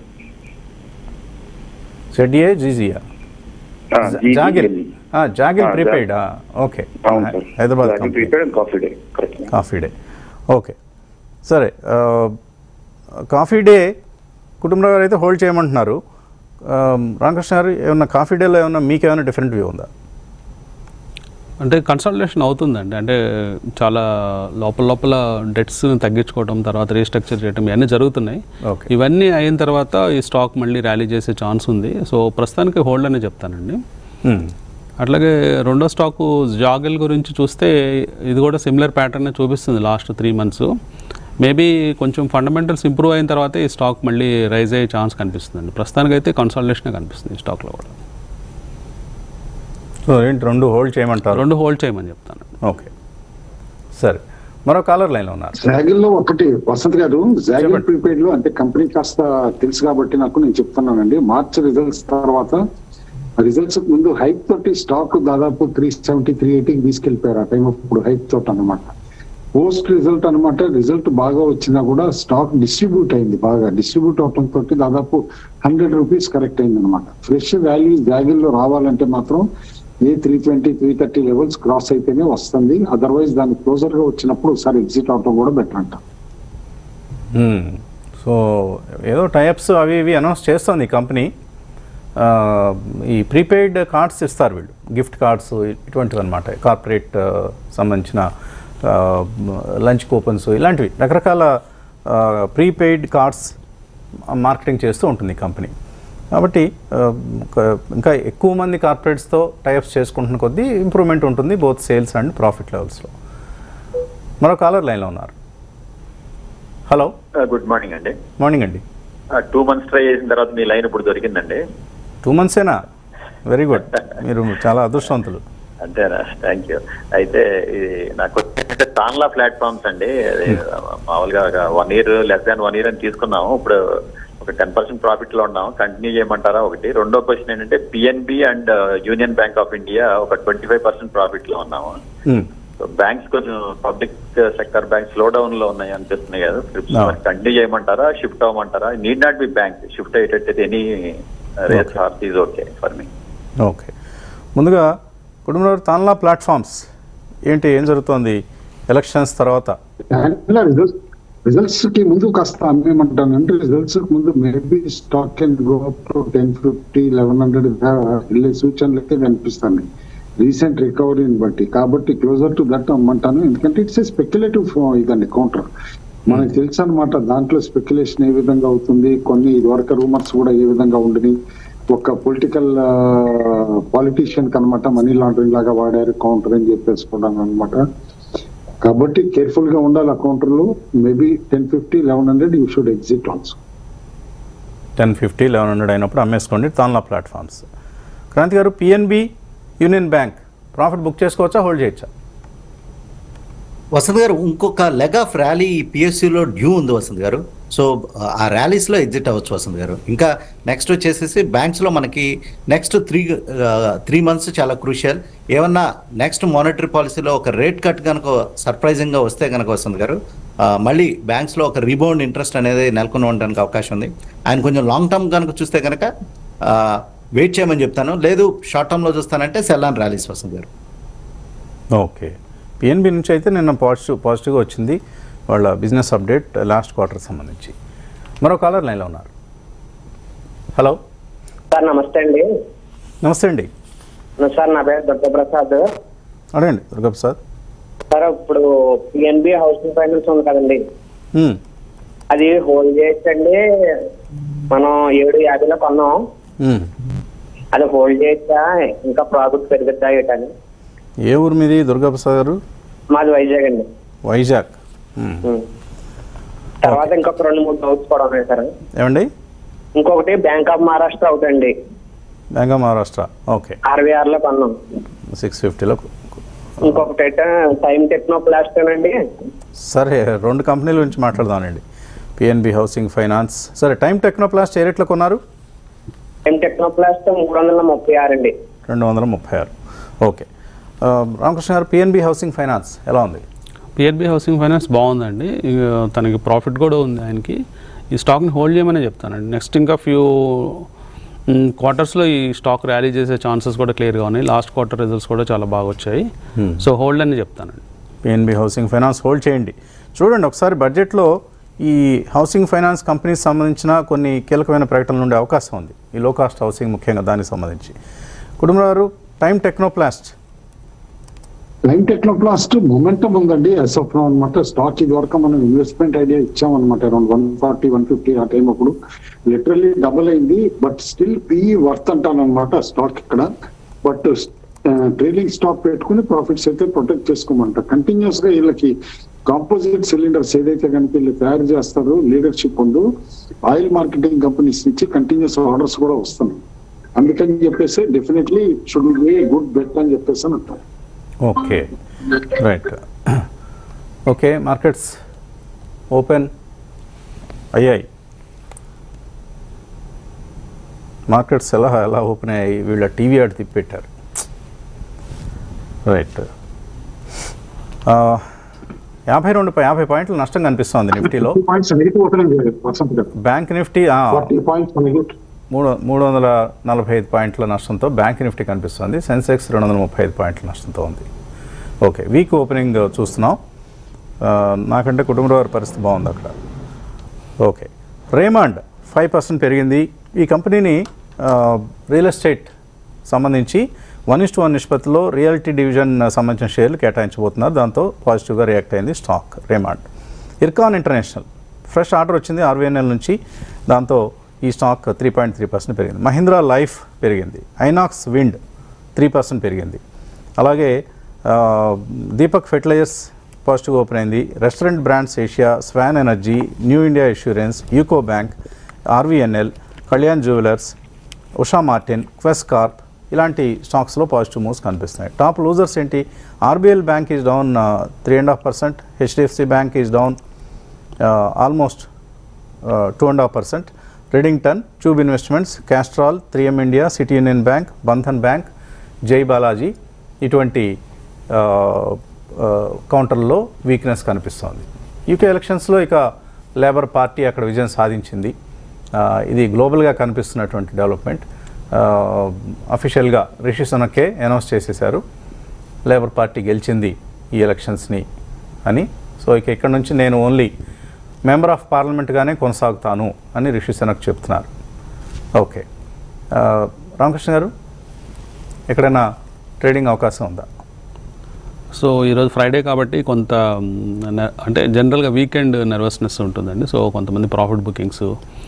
A: జెడ్ఏ జీజియా
U: ఆ, GGLE.
A: జాగిల్ ఆ, జాగిల్
U: ఆ,
A: ప్రీపెయిడ్ ఓకే
U: అవును sir
A: Hyderabad
U: Zaggle
A: company.
U: Prepaid and coffee day correct
A: coffee day okay సరే ఆ, కాఫీ డే కుటుంబరావు గారు అయితే హోల్డ్ చేయమంటున్నారు ఆ, రామకృష్ణ గారు ఏమన్నా కాఫీ డేలో ఏమన్నా మీకు ఏమైనా డిఫరెంట్ వ్యూ ఉందా
M: అంటే కన్సల్టేషన్ అవుతుందండి అంటే చాలా లోపల లోపల డెట్స్ తగ్గించుకోవడం తర్వాత రీస్ట్రక్చర్ చేయడం ఇవన్నీ జరుగుతున్నాయి
A: ఓకే
M: ఇవన్నీ అయిన తర్వాత ఈ స్టాక్ మళ్ళీ ర్యాలీ చేసే ఛాన్స్ ఉంది సో ప్రస్తుతానికి హోల్డ్ అనే చెప్తానండి అట్లాగే రెండో స్టాకు జాగిల్ గురించి చూస్తే ఇది కూడా సిమిలర్ ప్యాటర్న్ చూపిస్తుంది లాస్ట్ త్రీ మంత్స్ మేబీ కొంచెం ఫండమెంటల్స్ ఇంప్రూవ్ అయిన తర్వాత ఈ స్టాక్ మళ్ళీ రైజ్ అయ్యే ఛాన్స్ కనిపిస్తుంది ప్రస్తుతానికి అయితే కన్సల్టేషనే కనిపిస్తుంది ఈ స్టాక్లో కూడా
A: సో ఏంటి రెండు హోల్డ్ చేయమంటారు
M: రెండు హోల్డ్ చేయమని చెప్తాను
A: ఓకే సరే మరో కాలర్ లైన్లో ఉన్నారు
B: జాగిల్ లో ఒకటి వసంత్ గారు జాగిల్ ప్రీపెయిడ్ లో అంటే కంపెనీ కాస్త తెలుసు కాబట్టి నాకు నేను చెప్తున్నానండి మార్చ్ రిజల్ట్స్ తర్వాత రిజల్ట్స్ ముందు హైప్ తోటి స్టాక్ దాదాపు త్రీ సెవెంటీ త్రీ ఎయిటీకి తీసుకెళ్లిపోయారు ఆ టైం అప్పుడు హైప్ తోటి అనమాట పోస్ట్ రిజల్ట్ అనమాట రిజల్ట్ బాగా వచ్చినా కూడా స్టాక్ డిస్ట్రిబ్యూట్ అయింది బాగా డిస్ట్రిబ్యూట్ అవటం తోటి దాదాపు హండ్రెడ్ రూపీస్ కరెక్ట్ అయింది అనమాట ఫ్రెష్ వాల్యూ జాగిల్ లో రావాలంటే మాత్రం ఏ three twenty three thirty levels cross అయితేనే వస్తుంది అదర్వైజ్ దాని క్లోజర్ గా వచ్చినప్పుడు ఒకసారి ఎగ్జిట్ అవటం కూడా బెటర్ అంట
A: సో ఏదో టైప్స్ అవి ఇవి అనౌన్స్ చేస్తుంది ఈ కంపెనీ ఆ, ఈ ప్రీపెయిడ్ కార్డ్స్ ఇస్తారు వీళ్ళు గిఫ్ట్ కార్డ్స్ ఇటువంటివి అనమాట కార్పొరేట్ ఆ, సంబంధించిన లంచ్ కూపన్స్ ఇలాంటివి రకరకాల ప్రీపెయిడ్ కార్డ్స్ మార్కెటింగ్ చేస్తూ ఉంటుంది ఈ కంపెనీ కాబట్టి ఆ, ఒక- ఇంకా ఎక్కువ మంది కార్పొరేట్స్తో టైప్స్ చేసుకుంటున్న కొద్దీ ఇంప్రూవ్మెంట్ ఉంటుంది బోత్ సేల్స్ అండ్ ప్రాఫిట్ లెవెల్స్లో మరో కాలర్ లైన్లో ఉన్నారు హలో
V: గుడ్ మార్నింగ్ అండి
A: మార్నింగ్ అండి
V: టూ మంత్స్ ట్రై చేసిన తర్వాత మీ లైన్ ఇప్పుడు దొరికిందండి
A: టూ మంత్సేనా వెరీ గుడ్ మీరు చాలా అదృష్టవంతులు
V: అంతేనా థ్యాంక్ యూ అయితే ఇది నాకు వచ్చేసి తాన్లా ప్లాట్ఫామ్స్ అండి అది మామూలుగా one year less than one year అని తీసుకున్నాము ఇప్పుడు ఒక టెన్ పర్సెంట్ ప్రాఫిట్ లో ఉన్నాం కంటిన్యూ చేయమంటారా ఒకటి రెండో క్వశ్చన్ ఏంటంటే PNB and union bank of India ఒక ట్వంటీ ఫైవ్ పర్సెంట్ ప్రాఫిట్ లో ఉన్నాము సో బ్యాంక్స్ కొంచెం public sector bank slow down లో ఉన్నాయి అనిపిస్తున్నాయి కదా
A: No.
V: కంటిన్యూ చేయమంటారా షిఫ్ట్ అవ్వమంటారా need not be bank shift అయ్యేటట్టు any race horse is okay for me
A: okay ముందుగా కుటుంబంలో తాన్లా ప్లాట్ఫామ్స్ ఏంటి ఏం జరుగుతోంది ఎలక్షన్స్ తర్వాత
B: రిజల్ట్స్ రిజల్ట్స్ కి ముందు కాస్త అమ్మేమంటానంటే రిజల్ట్స్ కి ముందు maybe stock and go up to ten fifty eleven hundred వెళ్ళే సూచనలు అయితే కనిపిస్తాయి రీసెంట్ రికవరీని బట్టి కాబట్టి క్లోజర్ టు దట్ అమ్మంటాను ఎందుకంటే ఇట్స్ ఏ స్పెక్యులేటివ్ ఇదండి కౌంటర్ మనకు తెలుసు అనమాట దాంట్లో స్పెక్యులేషన్ ఏ విధంగా అవుతుంది కొన్ని ఇదివరకు రూమర్స్ కూడా ఏ విధంగా ఉండని ఒక పొలిటికల్ పాలిటీషియన్ కనమాట మనీ లాండరింగ్ లాగా వాడారు కౌంటర్ అని చెప్పేసుకోవడం అనమాట కాబట్టి కేర్ఫుల్ గా ఉండాలి ఆ కౌంటర్ లో maybe ten fifty eleven hundred you should exit also
A: ten fifty eleven hundred అయినప్పుడు అమ్మేసుకోండి Tanla platforms Kranti garu PNB union bank profit book చేసుకోవచ్చా హోల్డ్ చేయొచ్చా
L: వసంత్ గారు ఇంకొక లెగ్ ఆఫ్ ర్యాలీ పిఎస్సిలో డ్యూ ఉంది వసంత్ గారు సో ఆ ర్యాలీస్లో ఎగ్జిట్ అవ్వచ్చు వసంత్ గారు ఇంకా నెక్స్ట్ వచ్చేసేసి బ్యాంక్స్లో మనకి నెక్స్ట్ త్రీ త్రీ మంత్స్ చాలా క్రూషియల్ ఏమన్నా నెక్స్ట్ మానిటరీ పాలసీలో ఒక రేట్ కట్ కనుక సర్ప్రైజింగ్గా వస్తే కనుక వసంత్ గారు ఆ, మళ్ళీ బ్యాంక్స్లో ఒక రీబౌండ్ ఇంట్రెస్ట్ అనేది నెలకొని ఉండడానికి అవకాశం ఉంది ఆయన కొంచెం లాంగ్ టర్మ్ కనుక చూస్తే కనుక వెయిట్ చేయమని చెప్తాను లేదు షార్ట్ టర్మ్లో చూస్తానంటే సెల్ అండ్ ర్యాలీస్ వస్తుంది గారు
A: ఓకే పిఎన్బి నుంచి అయితే నిన్న పాజిటివ్ పాజిటివ్గా వచ్చింది వాళ్ళ బిజినెస్ అప్డేట్ లాస్ట్ క్వార్టర్ సంబంధించి మరో కాలర్ లైన్లో ఉన్నారు హలో
D: సార్ నమస్తే అండి
A: నమస్తే అండి
D: సార్ నా పేరు దుర్గప్రసాద్
A: అడగండి దుర్గాప్రసాద్
D: సార్ ఇప్పుడు పిఎన్బి హౌసింగ్ ఫైనాన్స్ ఉంది కదండి
A: మ్మ్.
D: అది హోల్డ్ చేయొచ్చండి మనం ఏడు యాభైలో కొన్నాం
A: మ్మ్.
D: అది హోల్డ్ చేయొచ్చా ఇంకా ప్రాఫిట్ పెరుగుద్దా ఏటని
A: ఏ ఊరు మీది దుర్గాప్రసాద్ గారు
D: మాది వైజాగ్ అండి
A: వైజాగ్ మ్మ్.
D: తర్వాత ఇంకొక రెండు మూడు డౌట్స్ కూడా ఉన్నాయి సార్
A: ఏమండి
D: ఇంకొకటి బ్యాంక్ ఆఫ్ మహారాష్ట్ర అవుతండి
A: bank of Maharashtra okay
D: RVR లో కొన్నాం
A: సిక్స్ ఫిఫ్టీలో
D: ఇంకొకటి అయితే టైం టెక్నో ప్లాస్ట్ అండి
A: సరే రెండు కంపెనీల గురించి మాట్లాడదామండి పిఎన్బి హౌసింగ్ ఫైనాన్స్ సరే టైం టెక్నోప్లాస్ట్ ఏ రేట్లో కొన్నారు
D: టైం టెక్నో ప్లాస్ట్ మూడు వందల ముప్పై ఆరు అండి
A: రెండు వందల ముప్పై ఆరు ఓకే ఆ, రామకృష్ణ గారు పిఎన్బి హౌసింగ్ ఫైనాన్స్ ఎలా ఉంది
M: పిఎన్బి హౌసింగ్ ఫైనాన్స్ బాగుందండి ఇక తనకి ప్రాఫిట్ కూడా ఉంది ఆయనకి ఈ స్టాక్ని హోల్డ్ చేయమనే చెప్తానండి నెక్స్ట్ ఇంకా ఫ్యూ క్వార్టర్స్లో ఈ స్టాక్ ర్యాలీ చేసే ఛాన్సెస్ కూడా క్లియర్గా ఉన్నాయి లాస్ట్ క్వార్టర్ రిజల్ట్స్ కూడా చాలా బాగా వచ్చాయి
A: Hmm.
M: సో హోల్డ్ అని చెప్తానండి
A: పిఎన్బి హౌసింగ్ ఫైనాన్స్ హోల్డ్ చేయండి చూడండి ఒకసారి బడ్జెట్లో ఈ హౌసింగ్ ఫైనాన్స్ కంపెనీకి సంబంధించిన కొన్ని కీలకమైన ప్రకటనలు ఉండే అవకాశం ఉంది ఈ లో కాస్ట్ హౌసింగ్ ముఖ్యంగా దానికి సంబంధించి Kutumbarao garu time Technoplast
B: line Technoplast momentum ఉందండి ఎస్ ఆఫ్ అనమాట స్టాక్ ఇది వరకు మనం ఇన్వెస్ట్మెంట్ ఐడియా ఇచ్చామన్నమాట around one forty one fifty ఆ టైం అప్పుడు లిటరల్లీ డబుల్ అయింది బట్ స్టిల్ పిఈ వర్త్ అంటాను అనమాట స్టాక్ ఇక్కడ బట్ ట్రైలింగ్ స్టాక్ పెట్టుకుని ప్రాఫిట్స్ అయితే ప్రొటెక్ట్ చేసుకోమంట కంటిన్యూస్ గా వీళ్ళకి కాంపోజిట్ సిలిండర్స్ ఏదైతే కనుక వీళ్ళు తయారు చేస్తారో లీడర్షిప్ ఉందో ఆయిల్ మార్కెటింగ్ కంపెనీస్ నుంచి కంటిన్యూస్ ఆర్డర్స్ కూడా వస్తున్నాయి అందుకని చెప్పేసి definitely should be good bet అని చెప్పేసి అని అంటారు
A: okay right okay markets open అయ్యాయి మార్కెట్స్ ఎలా ఎలా ఓపెన్ అయ్యాయి వీళ్ళ టీవీ ఆడ తిప్పెట్టారు రైట్ యాభై రెండు పై- యాభై పాయింట్లు నష్టం కనిపిస్తోంది నిఫ్టీలో
B: పాయింట్స్ నెగిటివ్ అవుతున్నాయి వసంత్ గారు
A: బ్యాంక్ నిఫ్టీ ఆ,
B: ఫార్టీ పాయింట్స్ నెగిటివ్
A: మూడు మూడు వందల నలభై ఐదు పాయింట్ల నష్టంతో బ్యాంక్ నిఫ్టీ కనిపిస్తుంది సెన్సెక్స్ రెండు వందల ముప్పై ఐదు పాయింట్ల నష్టంతో ఉంది ఓకే వీక్ ఓపెనింగ్ చూస్తున్నాం ఆ, నాకంటే కుటుంబ వారి పరిస్థితి బాగుంది అక్కడ ఓకే రేమాండ్ ఫైవ్ పర్సెంట్ పెరిగింది ఈ కంపెనీని ఆ, రియల్ ఎస్టేట్ సంబంధించి వన్ ఇస్ టు వన్ నిష్పత్తిలో రియాలిటీ డివిజన్ సంబంధించిన షేర్లు కేటాయించబోతున్నారు దాంతో పాజిటివ్గా రియాక్ట్ అయింది stock Raymond Ircon international fresh order వచ్చింది ఆర్వీఎన్ఎల్ నుంచి దాంతో ఈ stock three point three percent పెరిగింది మహీంద్రా లైఫ్ పెరిగింది ఐనాక్స్ విండ్ త్రీ పర్సెంట్ పెరిగింది అలాగే ఆ, దీపక్ ఫెర్టిలైజర్స్ పాజిటివ్ ఓపెన్ అయింది restaurant brands Asia Swan energy new India insurance UCO bank RVNL Kalyan jewellers Usha Martin Quess Corp ఇలాంటి స్టాక్స్లో పాజిటివ్ మూవ్స్ కనిపిస్తున్నాయి టాప్ లూజర్స్ ఏంటి RBL bank is down three and half percent HDFC bank is down almost two and half percent Redington tube investments Castrol three M India city union bank Bandhan bank Jai Balaji ఇటువంటి ఆ, ఆ, కౌంటర్లో weakness కనిపిస్తోంది UK ఎలక్షన్స్లో ఇక labour party అక్కడ విజయం సాధించింది ఆ, ఇది గ్లోబల్గా కనిపిస్తున్నటువంటి డెవలప్మెంట్ అఫీషియల్గా రిషి సునకే అనౌన్స్ చేసేశారు లేబర్ పార్టీ గెలిచింది ఈ ఎలక్షన్స్ని అని సో ఇక ఇక్కడ నుంచి నేను ఓన్లీ మెంబర్ ఆఫ్ పార్లమెంట్గానే కొనసాగుతాను అని రిషి సునక్ చెప్తున్నారు ఓకే ఆ, రామకృష్ణ గారు ఎక్కడైనా ట్రేడింగ్ అవకాశం ఉందా
M: సో ఈరోజు ఫ్రైడే కాబట్టి కొంత మ్, న- అంటే జనరల్గా వీకెండ్ నర్వస్నెస్ ఉంటుందండి సో కొంతమంది ప్రాఫిట్ బుకింగ్స్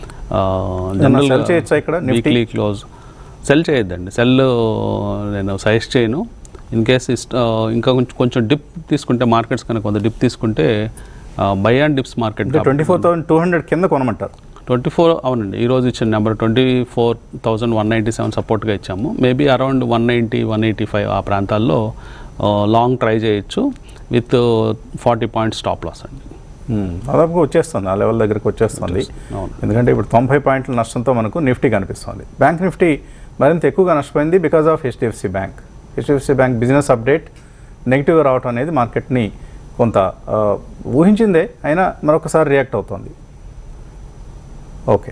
A: sell చేయొచ్చా ఇక్కడ Nifty?
M: వీక్లీ క్లోజ్ సెల్ చేయొద్దండి సెల్ నేను సజెస్ట్ చేయను ఇన్ కేస్ ఇస్ట్ ఇంకా కొంచెం కొంచెం డిప్ తీసుకుంటే మార్కెట్స్ కనుక కొంత డిప్ తీసుకుంటే buy and dips market
A: twenty four thousand two hundred కింద కొనమంటారు
M: ట్వంటీ ఫోర్ అవునండి ఈరోజు ఇచ్చిన number twenty four thousand one ninety seven సపోర్ట్గా ఇచ్చాము maybe around one ninety one eighty five ఆ ప్రాంతాల్లో లాంగ్ ట్రై చేయొచ్చు with forty points stop loss అండి
A: మ్మ్. దాదాపుగా వచ్చేస్తుంది ఆ లెవెల్ దగ్గరికి వచ్చేస్తుంది
M: అవును.
A: ఎందుకంటే ఇప్పుడు తొంభై పాయింట్ల నష్టంతో మనకు నిఫ్టీ కనిపిస్తుంది బ్యాంక్ నిఫ్టీ మరింత ఎక్కువగా నష్టపోయింది because of HDFC bank HDFC bank business update నెగిటివ్గా రావడం అనేది మార్కెట్ని కొంత ఆ, ఊహించిందే అయినా మరొకసారి రియాక్ట్ అవుతోంది ఓకే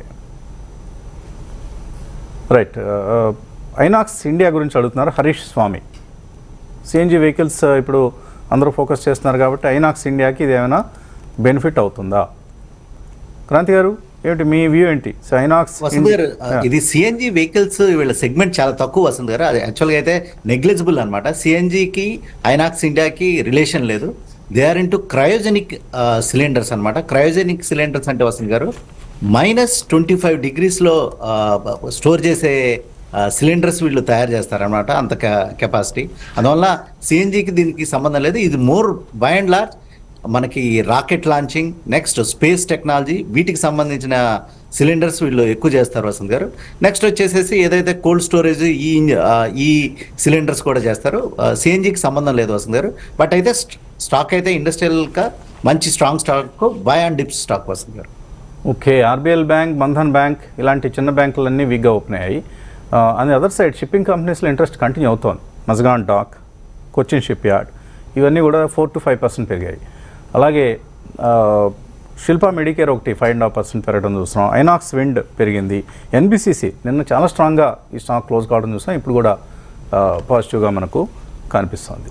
A: రైట్ ఐనాక్స్ ఇండియా గురించి అడుగుతున్నారు హరీష్ స్వామి సిఎన్జి వెహికల్స్ ఇప్పుడు అందరూ ఫోకస్ చేస్తున్నారు కాబట్టి ఐనాక్స్ ఇండియాకి ఇది ఏమైనా బెనిఫిట్ అవుతుందా క్రాంతి గారు ఏమిటి మీ వ్యూ ఏంటి సో ఐనాక్స్
L: వసంత్ గారు ఇది సిఎన్జి వెహికల్స్ వీళ్ళ సెగ్మెంట్ చాలా తక్కువ వసంత్ గారు అది యాక్చువల్గా అయితే నెగ్లిజిబుల్ అనమాట సిఎన్జికి ఐనాక్స్ ఇండియాకి రిలేషన్ లేదు they are into cryogenic cylinders అనమాట క్రయోజెనిక్ సిలిండర్స్ అంటే Vasant garu minus twenty five డిగ్రీస్లో స్టోర్ చేసే సిలిండర్స్ వీళ్ళు తయారు చేస్తారనమాట అంత కెపాసిటీ అందువల్ల సిఎన్జికి దీనికి సంబంధం లేదు ఇది మోర్ బై అండ్ లార్జ్ మనకి rocket launching next space technology వీటికి సంబంధించిన సిలిండర్స్ వీళ్ళు ఎక్కువ చేస్తారు వసంత్ గారు నెక్స్ట్ వచ్చేసేసి ఏదైతే కోల్డ్ స్టోరేజ్ ఈ ఇంజ- ఆ, ఈ సిలిండర్స్ కూడా చేస్తారు సిఎన్జికి సంబంధం లేదు వసంత్ గారు బట్ అయితే స్టాక్ అయితే ఇండస్ట్రియల్గా మంచి strong stock buy and dips stock Vasant garu
A: okay RBL bank Bandhan bank ఇలాంటి చిన్న బ్యాంకులన్నీ వీక్గా ఓపెన్ అయ్యాయి అన్ అదర్ సైడ్ షిప్పింగ్ కంపెనీస్లో ఇంట్రెస్ట్ కంటిన్యూ అవుతోంది Mazagon dock Cochin shipyard ఇవన్నీ కూడా ఫోర్ టు ఫైవ్ పర్సెంట్ పెరిగాయి అలాగే ఆ, శిల్పా మెడికేర్ ఒకటి ఫైవ్ అండ్ హాఫ్ పర్సెంట్ పెరగడం చూస్తున్నాం ఐనాక్స్ విండ్ పెరిగింది ఎన్బిసిసి నిన్న చాలా స్ట్రాంగ్గా ఈ స్టాక్ క్లోజ్ కావడం చూస్తున్నాం ఇప్పుడు కూడా పాజిటివ్గా మనకు కనిపిస్తుంది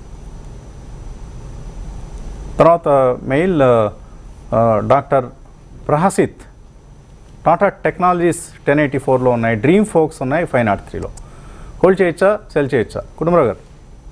A: తర్వాత మెయిల్ ఆ, doctor Prahasit Tata technologies ten eighty ఫోర్లో ఉన్నాయి డ్రీమ్ ఫోక్స్ ఉన్నాయి ఫైవ్ నాట్ త్రీలో హోల్డ్ చేయొచ్చా సెల్ చేయొచ్చా కుటుంబరావు గారు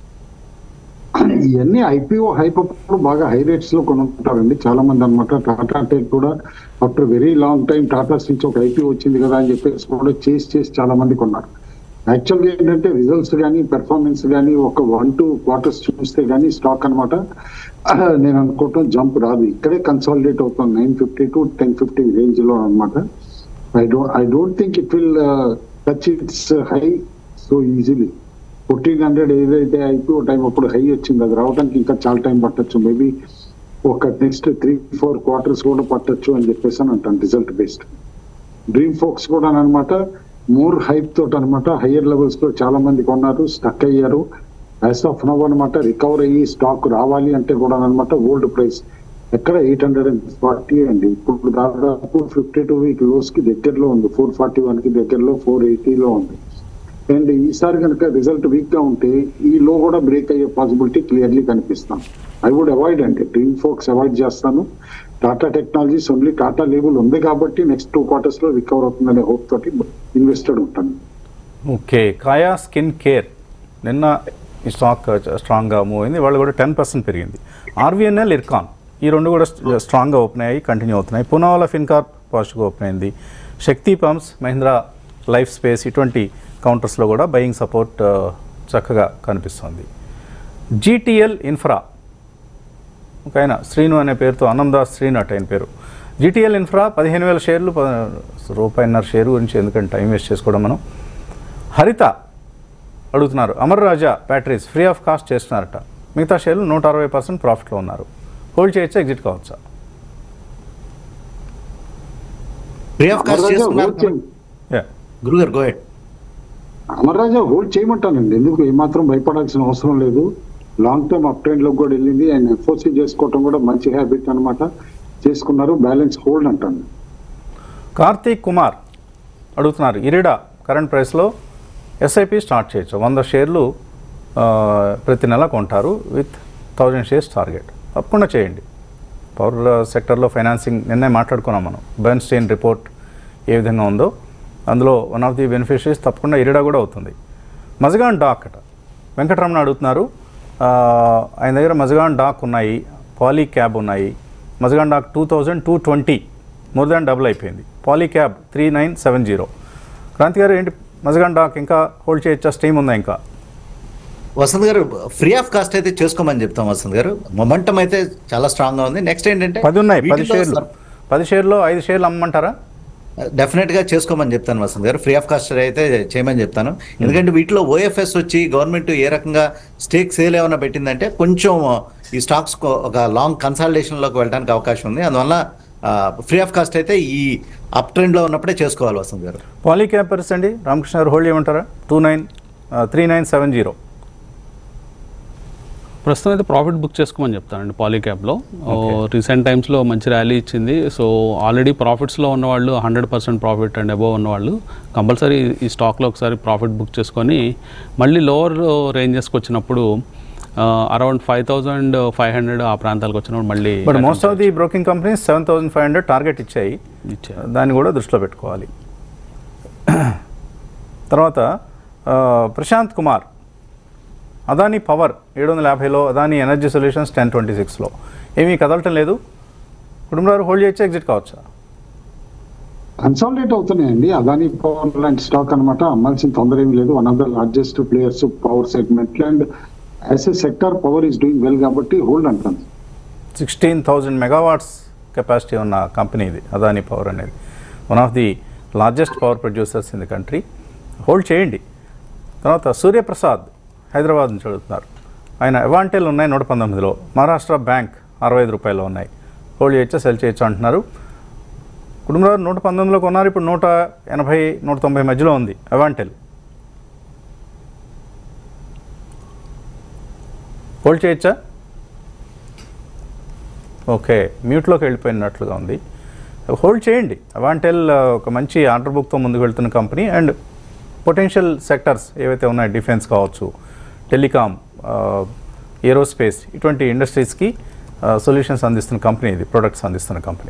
B: ఇవన్నీ ఐపీఓ హైప్ అప్పుడు బాగా హై రేట్స్ లో కొనుక్కుంటారండి చాలా మంది అనమాట టాటా టెక్ కూడా after very long time Tatas నుంచి ఒక ఐపీఓ వచ్చింది కదా అని చెప్పేసి కూడా చేసి చేసి చాలా మంది కొన్నారు యాక్చువల్గా ఏంటంటే రిజల్ట్స్ కానీ పెర్ఫార్మెన్స్ కానీ ఒక వన్ టూ క్వార్టర్స్ చూస్తే కానీ స్టాక్ అనమాట నేను అనుకోవటం జంప్ రాదు ఇక్కడే కన్సాలిడేట్ అవుతుంది nine fifty to ten fifty range లో అనమాట I don't I don't think it will touch it's high so easily fourteen hundred ఏదైతే ఐపీఓ టైం అప్పుడు హై వచ్చింది అది రావడానికి ఇంకా చాలా టైం పట్టొచ్చు మేబీ ఒక నెక్స్ట్ త్రీ ఫోర్ క్వార్టర్స్ కూడా పట్టొచ్చు అని చెప్పేసి అని అంటాను రిజల్ట్ బేస్డ్ డ్రీమ్ ఫోక్స్ కూడా అనమాట మోర్ హైప్ తోటి అనమాట హయ్యర్ లెవెల్స్ లో చాలా మంది కొన్నారు స్టక్ అయ్యారు యాజ్ ఆఫ్ నవ్ అనమాట రికవర్ అయ్యి స్టాక్ రావాలి అంటే కూడా అనమాట ఓల్డ్ ప్రైస్ ఎక్కడ ఎయిట్ హండ్రెడ్ అండ్ ఫార్టీ అండి ఇప్పుడు దాదాపు ఫిఫ్టీ టూ వీక్ లోస్ కి దగ్గరలో ఉంది ఫోర్ ఫార్టీ వన్ కి దగ్గరలో ఫోర్ ఎయిటీలో ఉంది అండ్ ఈసారి కనుక రిజల్ట్ వీక్ గా ఉంటే ఈ లో కూడా బ్రేక్ అయ్యే పాసిబిలిటీ క్లియర్లీ కనిపిస్తాం ఐ వుడ్ అవాయిడ్ అంటే డ్రీమ్ ఫోక్స్ అవాయిడ్ చేస్తాను Tata technologies only Tata label ఉంది కాబట్టి నెక్స్ట్ టూ క్వార్టర్స్ లో రికవర్ అవుతుందనే హోప్ తోటి ఇన్వెస్టెడ్ ఉంటాను
A: ఓకే కాయా స్కిన్ కేర్ నిన్న ఈ స్టాక్ స్ట్రాంగ్గా మూవ్ అయింది వాళ్ళు కూడా టెన్ పర్సెంట్ పెరిగింది ఆర్వీఎన్ఎల్ ఇర్కాన్ ఈ రెండు కూడా స్ట్- స్ట్రాంగ్గా ఓపెన్ అయ్యాయి కంటిన్యూ అవుతున్నాయి పునావాల ఫిన్కార్ప్ పాజిటివ్గా ఓపెన్ అయింది Shakti pumps Mahindra life space ఇటువంటి కౌంటర్స్లో కూడా బయింగ్ సపోర్ట్ ఆ, చక్కగా కనిపిస్తుంది జీటీఎల్ ఇన్ఫ్రా ఒక ఆయన శ్రీను అనే పేరుతో ఆనందాస్ శ్రీను అట్ ఆయన పేరు జీటీఎల్ ఇన్ఫ్రా పదిహేను వేల షేర్లు ప- రూపాయిన్నర షేరు గురించి ఎందుకంటే టైం వేస్ట్ చేసుకోవడం మనం హరిత అడుగుతున్నారు Amar Raja batteries free of cost చేస్తున్నారట మిగతా షేర్లు నూట అరవై పర్సెంట్ ప్రాఫిట్లో ఉన్నారు హోల్డ్ చేయొచ్చా ఎగ్జిట్ కావచ్చా
L: ఫ్రీ ఆఫ్ కాస్ట్
B: అమర్రాజా
L: చేసుకున్నారు
B: hold చేయండి.
L: గురుగారు గో హెడ్
B: అమర్రాజా హోల్డ్ చేయమంటానండి ఎందుకు ఏమాత్రం భయపడాల్సిన అవసరం లేదు లాంగ్ టర్మ్ అప్ ట్రెండ్ లో కూడా వెళ్ళింది అండ్ ఎఫ్ఓసి చేసుకోవటం కూడా మంచి హ్యాబిట్ అన్నమాట చేసుకున్నారు బ్యాలెన్స్ హోల్డ్ అంటాను
A: కార్తీక్ కుమార్ అడుగుతున్నారు ఇరిడా కరెంట్ ప్రైస్లో ఎస్ఐపి స్టార్ట్ చేయొచ్చు వంద షేర్లు ఆ, ప్రతి నెల కొంటారు విత్ థౌజండ్ షేర్స్ టార్గెట్ తప్పకుండా చేయండి పవర్ సెక్టర్లో ఫైనాన్సింగ్ నిన్నే మాట్లాడుకున్నాం మనం బర్న్స్టైన్ రిపోర్ట్ ఏ విధంగా ఉందో అందులో వన్ ఆఫ్ ది బెనిఫిషరీస్ తప్పకుండా ఇరిడా కూడా అవుతుంది మజగాన్ డాక్ అట వెంకటరమణ అడుగుతున్నారు ఆ, ఆయన దగ్గర మజగాన్ డాక్ ఉన్నాయి పాలీ క్యాబ్ ఉన్నాయి Mazagon dock two thousand two twenty more than double అయిపోయింది Polycab three nine seven zero Kranti garu ఏంటి మజగాన్ డాక్ ఇంకా హోల్డ్ చేయొచ్చా స్టీమ్ ఉందా ఇంకా
L: వసంత్ గారు ఫ్రీ ఆఫ్ కాస్ట్ అయితే చేసుకోమని చెప్తాం వసంత్ గారు మొమెంటం అయితే చాలా స్ట్రాంగ్ గా ఉంది నెక్స్ట్ ఏంటంటే
A: పది ఉన్నాయి పది
L: వీటిలో
A: షేర్లు పది షేర్లో ఐదు షేర్లు అమ్మంటారా
L: డెఫినెట్ గా చేసుకోమని చెప్తాను వసంత్ గారు ఫ్రీ ఆఫ్ కాస్ట్ అయితే చేయమని చెప్తాను ఎందుకంటే వీటిలో ఓఎఫ్ఎస్ వచ్చి గవర్నమెంట్ ఏ రకంగా స్టేక్ సేల్ ఏమైనా పెట్టిందంటే కొంచెం ఈ స్టాక్స్ ఒక లాంగ్ కన్సల్టేషన్ లోకి వెళ్ళడానికి అవకాశం ఉంది అందువల్ల ఫ్రీ ఆఫ్ కాస్ట్ అయితే ఈ అప్ ట్రెండ్ లో ఉన్నప్పుడే చేసుకోవాలి వసంత్ గారు
A: పాలీ క్యాబ్ పరిస్థితి అండి రామకృష్ణ గారు హోల్డ్ చేయమంటారా two nine three nine seven zero
M: ప్రస్తుతం అయితే ప్రాఫిట్ బుక్ చేసుకోమని చెప్తానండి పాలీక్యాబ్లో రీసెంట్ టైమ్స్లో మంచి ర్యాలీ ఇచ్చింది సో ఆల్రెడీ ప్రాఫిట్స్లో ఉన్నవాళ్ళు hundred percent profit and above ఉన్నవాళ్ళు కంపల్సరీ ఈ స్టాక్లో ఒకసారి ప్రాఫిట్ బుక్ చేసుకొని మళ్ళీ లోవర్ రేంజెస్కి వచ్చినప్పుడు around five thousand five hundred ఆ ప్రాంతాలకు వచ్చినప్పుడు మళ్ళీ
A: but most of the broking companies seven thousand five hundred target ఇచ్చాయి దాన్ని కూడా దృష్టిలో పెట్టుకోవాలి తర్వాత ఆ, ప్రశాంత్ కుమార్ అదానీ పవర్ ఏడు వందల యాభైలో Adani energy solutions ten twenty సిక్స్లో ఏమీ కదలటం లేదు కుటుంబాలు హోల్డ్ చేయొచ్చా ఎగ్జిట్ కావచ్చా
B: కన్సాలిడేట్ అవుతున్నాయండి అదాని పవర్ లాంటి స్టాక్ అన్నమాట అమ్మాల్సిన తొందర ఏమీ లేదు one of the largest players power segment and as a sector power is doing well కాబట్టి హోల్డ్ అంటాను
A: సిక్స్టీన్ థౌజండ్ మెగావాట్స్ కెపాసిటీ ఉన్న కంపెనీ ఇది అదానీ పవర్ అనేది one of the largest power producers in the country hold చేయండి తర్వాత సూర్యప్రసాద్ హైదరాబాద్ నుంచి అడుగుతున్నారు ఆయన అవాంటెల్ ఉన్నాయి నూట పంతొమ్మిదిలో మహారాష్ట్ర బ్యాంక్ అరవై ఐదు రూపాయలు ఉన్నాయి హోల్డ్ చేయొచ్చా సెల్ చేయొచ్చా అంటున్నారు కుటుంబంలో నూట పంతొమ్మిదిలో కొన్నారు ఇప్పుడు నూట ఎనభై నూట తొంభై మధ్యలో ఉంది అవాంటెల్ హోల్డ్ చేయొచ్చా ఓకే మ్యూట్లోకి వెళ్ళిపోయినట్లుగా ఉంది హోల్డ్ చేయండి అవాంటెల్ ఆ, ఒక మంచి ఆర్డర్ బుక్తో ముందుకు వెళ్తున్న కంపెనీ అండ్ పొటెన్షియల్ సెక్టర్స్ ఏవైతే ఉన్నాయో డిఫెన్స్ కావచ్చు టెలికామ్ ఏరోస్పేస్ ఇటువంటి ఇండస్ట్రీస్కి సొల్యూషన్స్ అందిస్తున్న కంపెనీ ఇది ప్రొడక్ట్స్ అందిస్తున్న కంపెనీ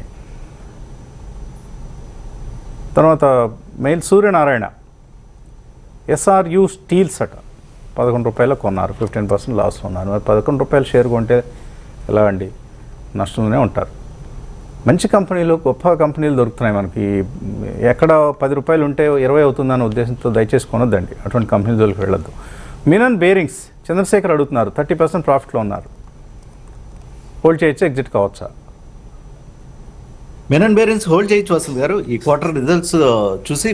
A: తర్వాత మెయిల్ సూర్యనారాయణ ఎస్ఆర్యు స్టీల్స్ అట పదకొండు రూపాయలు కొన్నారు ఫిఫ్టీన్ పర్సెంట్ లాస్లో ఉన్నారు మరి పదకొండు రూపాయలు షేర్ కొంటే ఎలా అండి నష్టంలోనే ఉంటారు మంచి కంపెనీలు గొప్ప కంపెనీలు దొరుకుతున్నాయి మనకి ఎక్కడ పది రూపాయలు ఉంటే ఇరవై అవుతుందన్న ఉద్దేశంతో దయచేసి కొనొద్దండి అటువంటి కంపెనీ జోలికి వెళ్ళొద్దు మినన్ బేరింగ్స్ చంద్రశేఖర్ అడుగుతున్నారు థర్టీ పర్సెంట్ ప్రాఫిట్లో ఉన్నారు హోల్డ్ చేయొచ్చు ఎగ్జిట్ కావచ్చా
L: మెనన్ బేరెన్స్ హోల్డ్ చేయొచ్చు వసంత్ గారు ఈ క్వార్టర్ రిజల్ట్స్ చూసి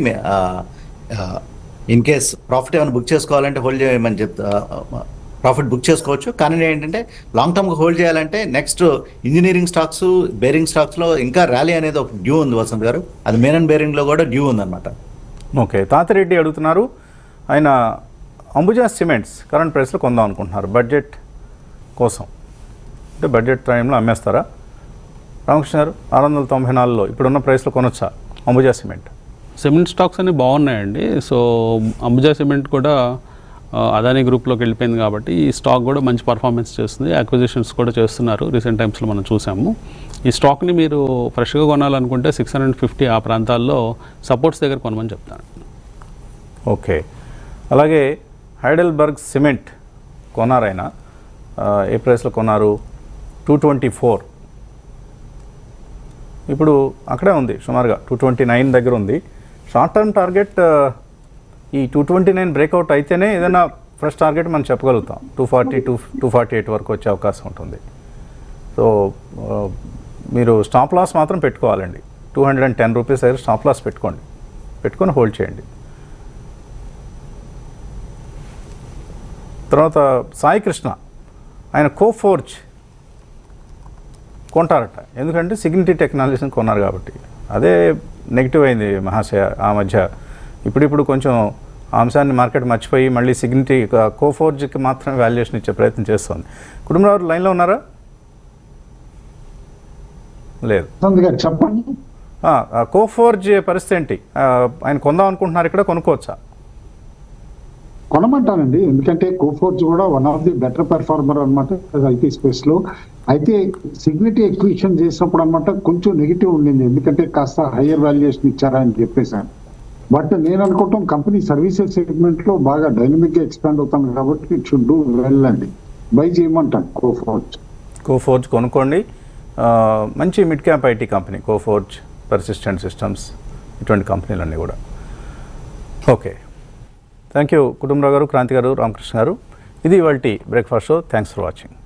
L: ఇన్ కేస్ ప్రాఫిట్ ఏమైనా బుక్ చేసుకోవాలంటే హోల్డ్ చేయమని చెప్తా ప్రాఫిట్ బుక్ చేసుకోవచ్చు కానీ ఏంటంటే లాంగ్ టర్మ్గా హోల్డ్ చేయాలంటే నెక్స్ట్ ఇంజనీరింగ్ స్టాక్స్ బేరింగ్ స్టాక్స్లో ఇంకా ర్యాలీ అనేది ఒక డ్యూ ఉంది వసంత్ గారు అది మేనన్ బేరింగ్లో కూడా డ్యూ ఉందన్నమాట
A: ఓకే తాతిరెడ్డి అడుగుతున్నారు ఆయన అంబుజా సిమెంట్స్ కరెంట్ ప్రైస్లో కొందాం అనుకుంటున్నారు బడ్జెట్ కోసం అంటే బడ్జెట్ టైంలో అమ్మేస్తారా రామకృష్ణ గారు ఆరు వందల తొంభై నాలుగులో ఇప్పుడున్న ప్రైస్లో కొనొచ్చా అంబుజా సిమెంట్
M: సిమెంట్ స్టాక్స్ అన్ని బాగున్నాయండి సో అంబుజా సిమెంట్ కూడా ఆ, అదానీ గ్రూప్లోకి వెళ్ళిపోయింది కాబట్టి ఈ స్టాక్ కూడా మంచి పర్ఫార్మెన్స్ చేస్తుంది అక్విజిషన్స్ కూడా చేస్తున్నారు రీసెంట్ టైమ్స్లో మనం చూసాము ఈ స్టాక్ని మీరు ఫ్రెష్గా కొనాలనుకుంటే సిక్స్ హండ్రెడ్ ఫిఫ్టీ ఆ ప్రాంతాల్లో సపోర్ట్స్ దగ్గర కొనమని చెప్తాను
A: ఓకే అలాగే హైడెల్బర్గ్ సిమెంట్ కొన్నారు ఆయన ఆ, ఏ ప్రైస్లో కొన్నారు టూ ట్వంటీ ఫోర్ ఇప్పుడు అక్కడే ఉంది సుమారుగా టూ ట్వంటీ నైన్ దగ్గర ఉంది షార్ట్ టర్మ్ టార్గెట్ ఆ, ఈ టూ ట్వంటీ నైన్ బ్రేక్అవుట్ అయితేనే ఏదైనా ఫ్రెష్ టార్గెట్ మనం చెప్పగలుగుతాం two forty two two forty eight వరకు వచ్చే అవకాశం ఉంటుంది సో ఆ, మీరు స్టాప్ లాస్ మాత్రం పెట్టుకోవాలండి two hundred and ten rupees దగ్గర స్టాప్ లాస్ పెట్టుకోండి పెట్టుకొని హోల్డ్ చేయండి తర్వాత సాయి కృష్ణ ఆయన కోఫోర్జ్ కొంటారట ఎందుకంటే సిగ్నిటీ టెక్నాలజీస్ని కొన్నారు కాబట్టి అదే నెగిటివ్ అయింది మహాశయ ఆ మధ్య ఇప్పుడిప్పుడు కొంచెం ఆ అంశాన్ని మార్కెట్ మర్చిపోయి మళ్ళీ సిగ్నిటీ కోఫోర్జ్కి మాత్రమే వాల్యుయేషన్ ఇచ్చే ప్రయత్నం చేస్తుంది కుటుంబరావు లైన్లో ఉన్నారా లేదు
B: గారు చెప్పండి
A: ఆ, ఆ కోఫోర్జ్ పరిస్థితి ఏంటి ఆ, ఆయన కొందాం అనుకుంటున్నారు ఇక్కడ కొనుక్కోవచ్చా
B: కొనమంటానండి ఎందుకంటే కోఫోర్జ్ కూడా one of the better performer అనమాట ఐటీ స్పేస్ లో అయితే సిగ్నిటీ ఎక్విషన్ చేసినప్పుడు అనమాట కొంచెం నెగిటివ్ ఉండింది ఎందుకంటే కాస్త హయ్యర్ వాల్యుయేషన్ ఇచ్చారా అని చెప్పేసాను బట్ నేను అనుకుంటాం కంపెనీ సర్వీసెస్ సెగ్మెంట్ లో బాగా డైనమిక్ గా ఎక్స్పాండ్ అవుతాను కాబట్టి ఇట్ షుడ్ డూ వెల్ అండి బై చేయమంటాను కోఫోర్జ్
A: కోఫోర్జ్ కొనుక్కోండి ఆ, మంచి mid cap IT company Coforge persistent systems ఇటువంటి కంపెనీలన్నీ కూడా ఓకే థ్యాంక్ యూ కుటుంబరావు గారు క్రాంతి గారు రామకృష్ణ గారు ఇది ఇవాళ breakfast show thanks for watching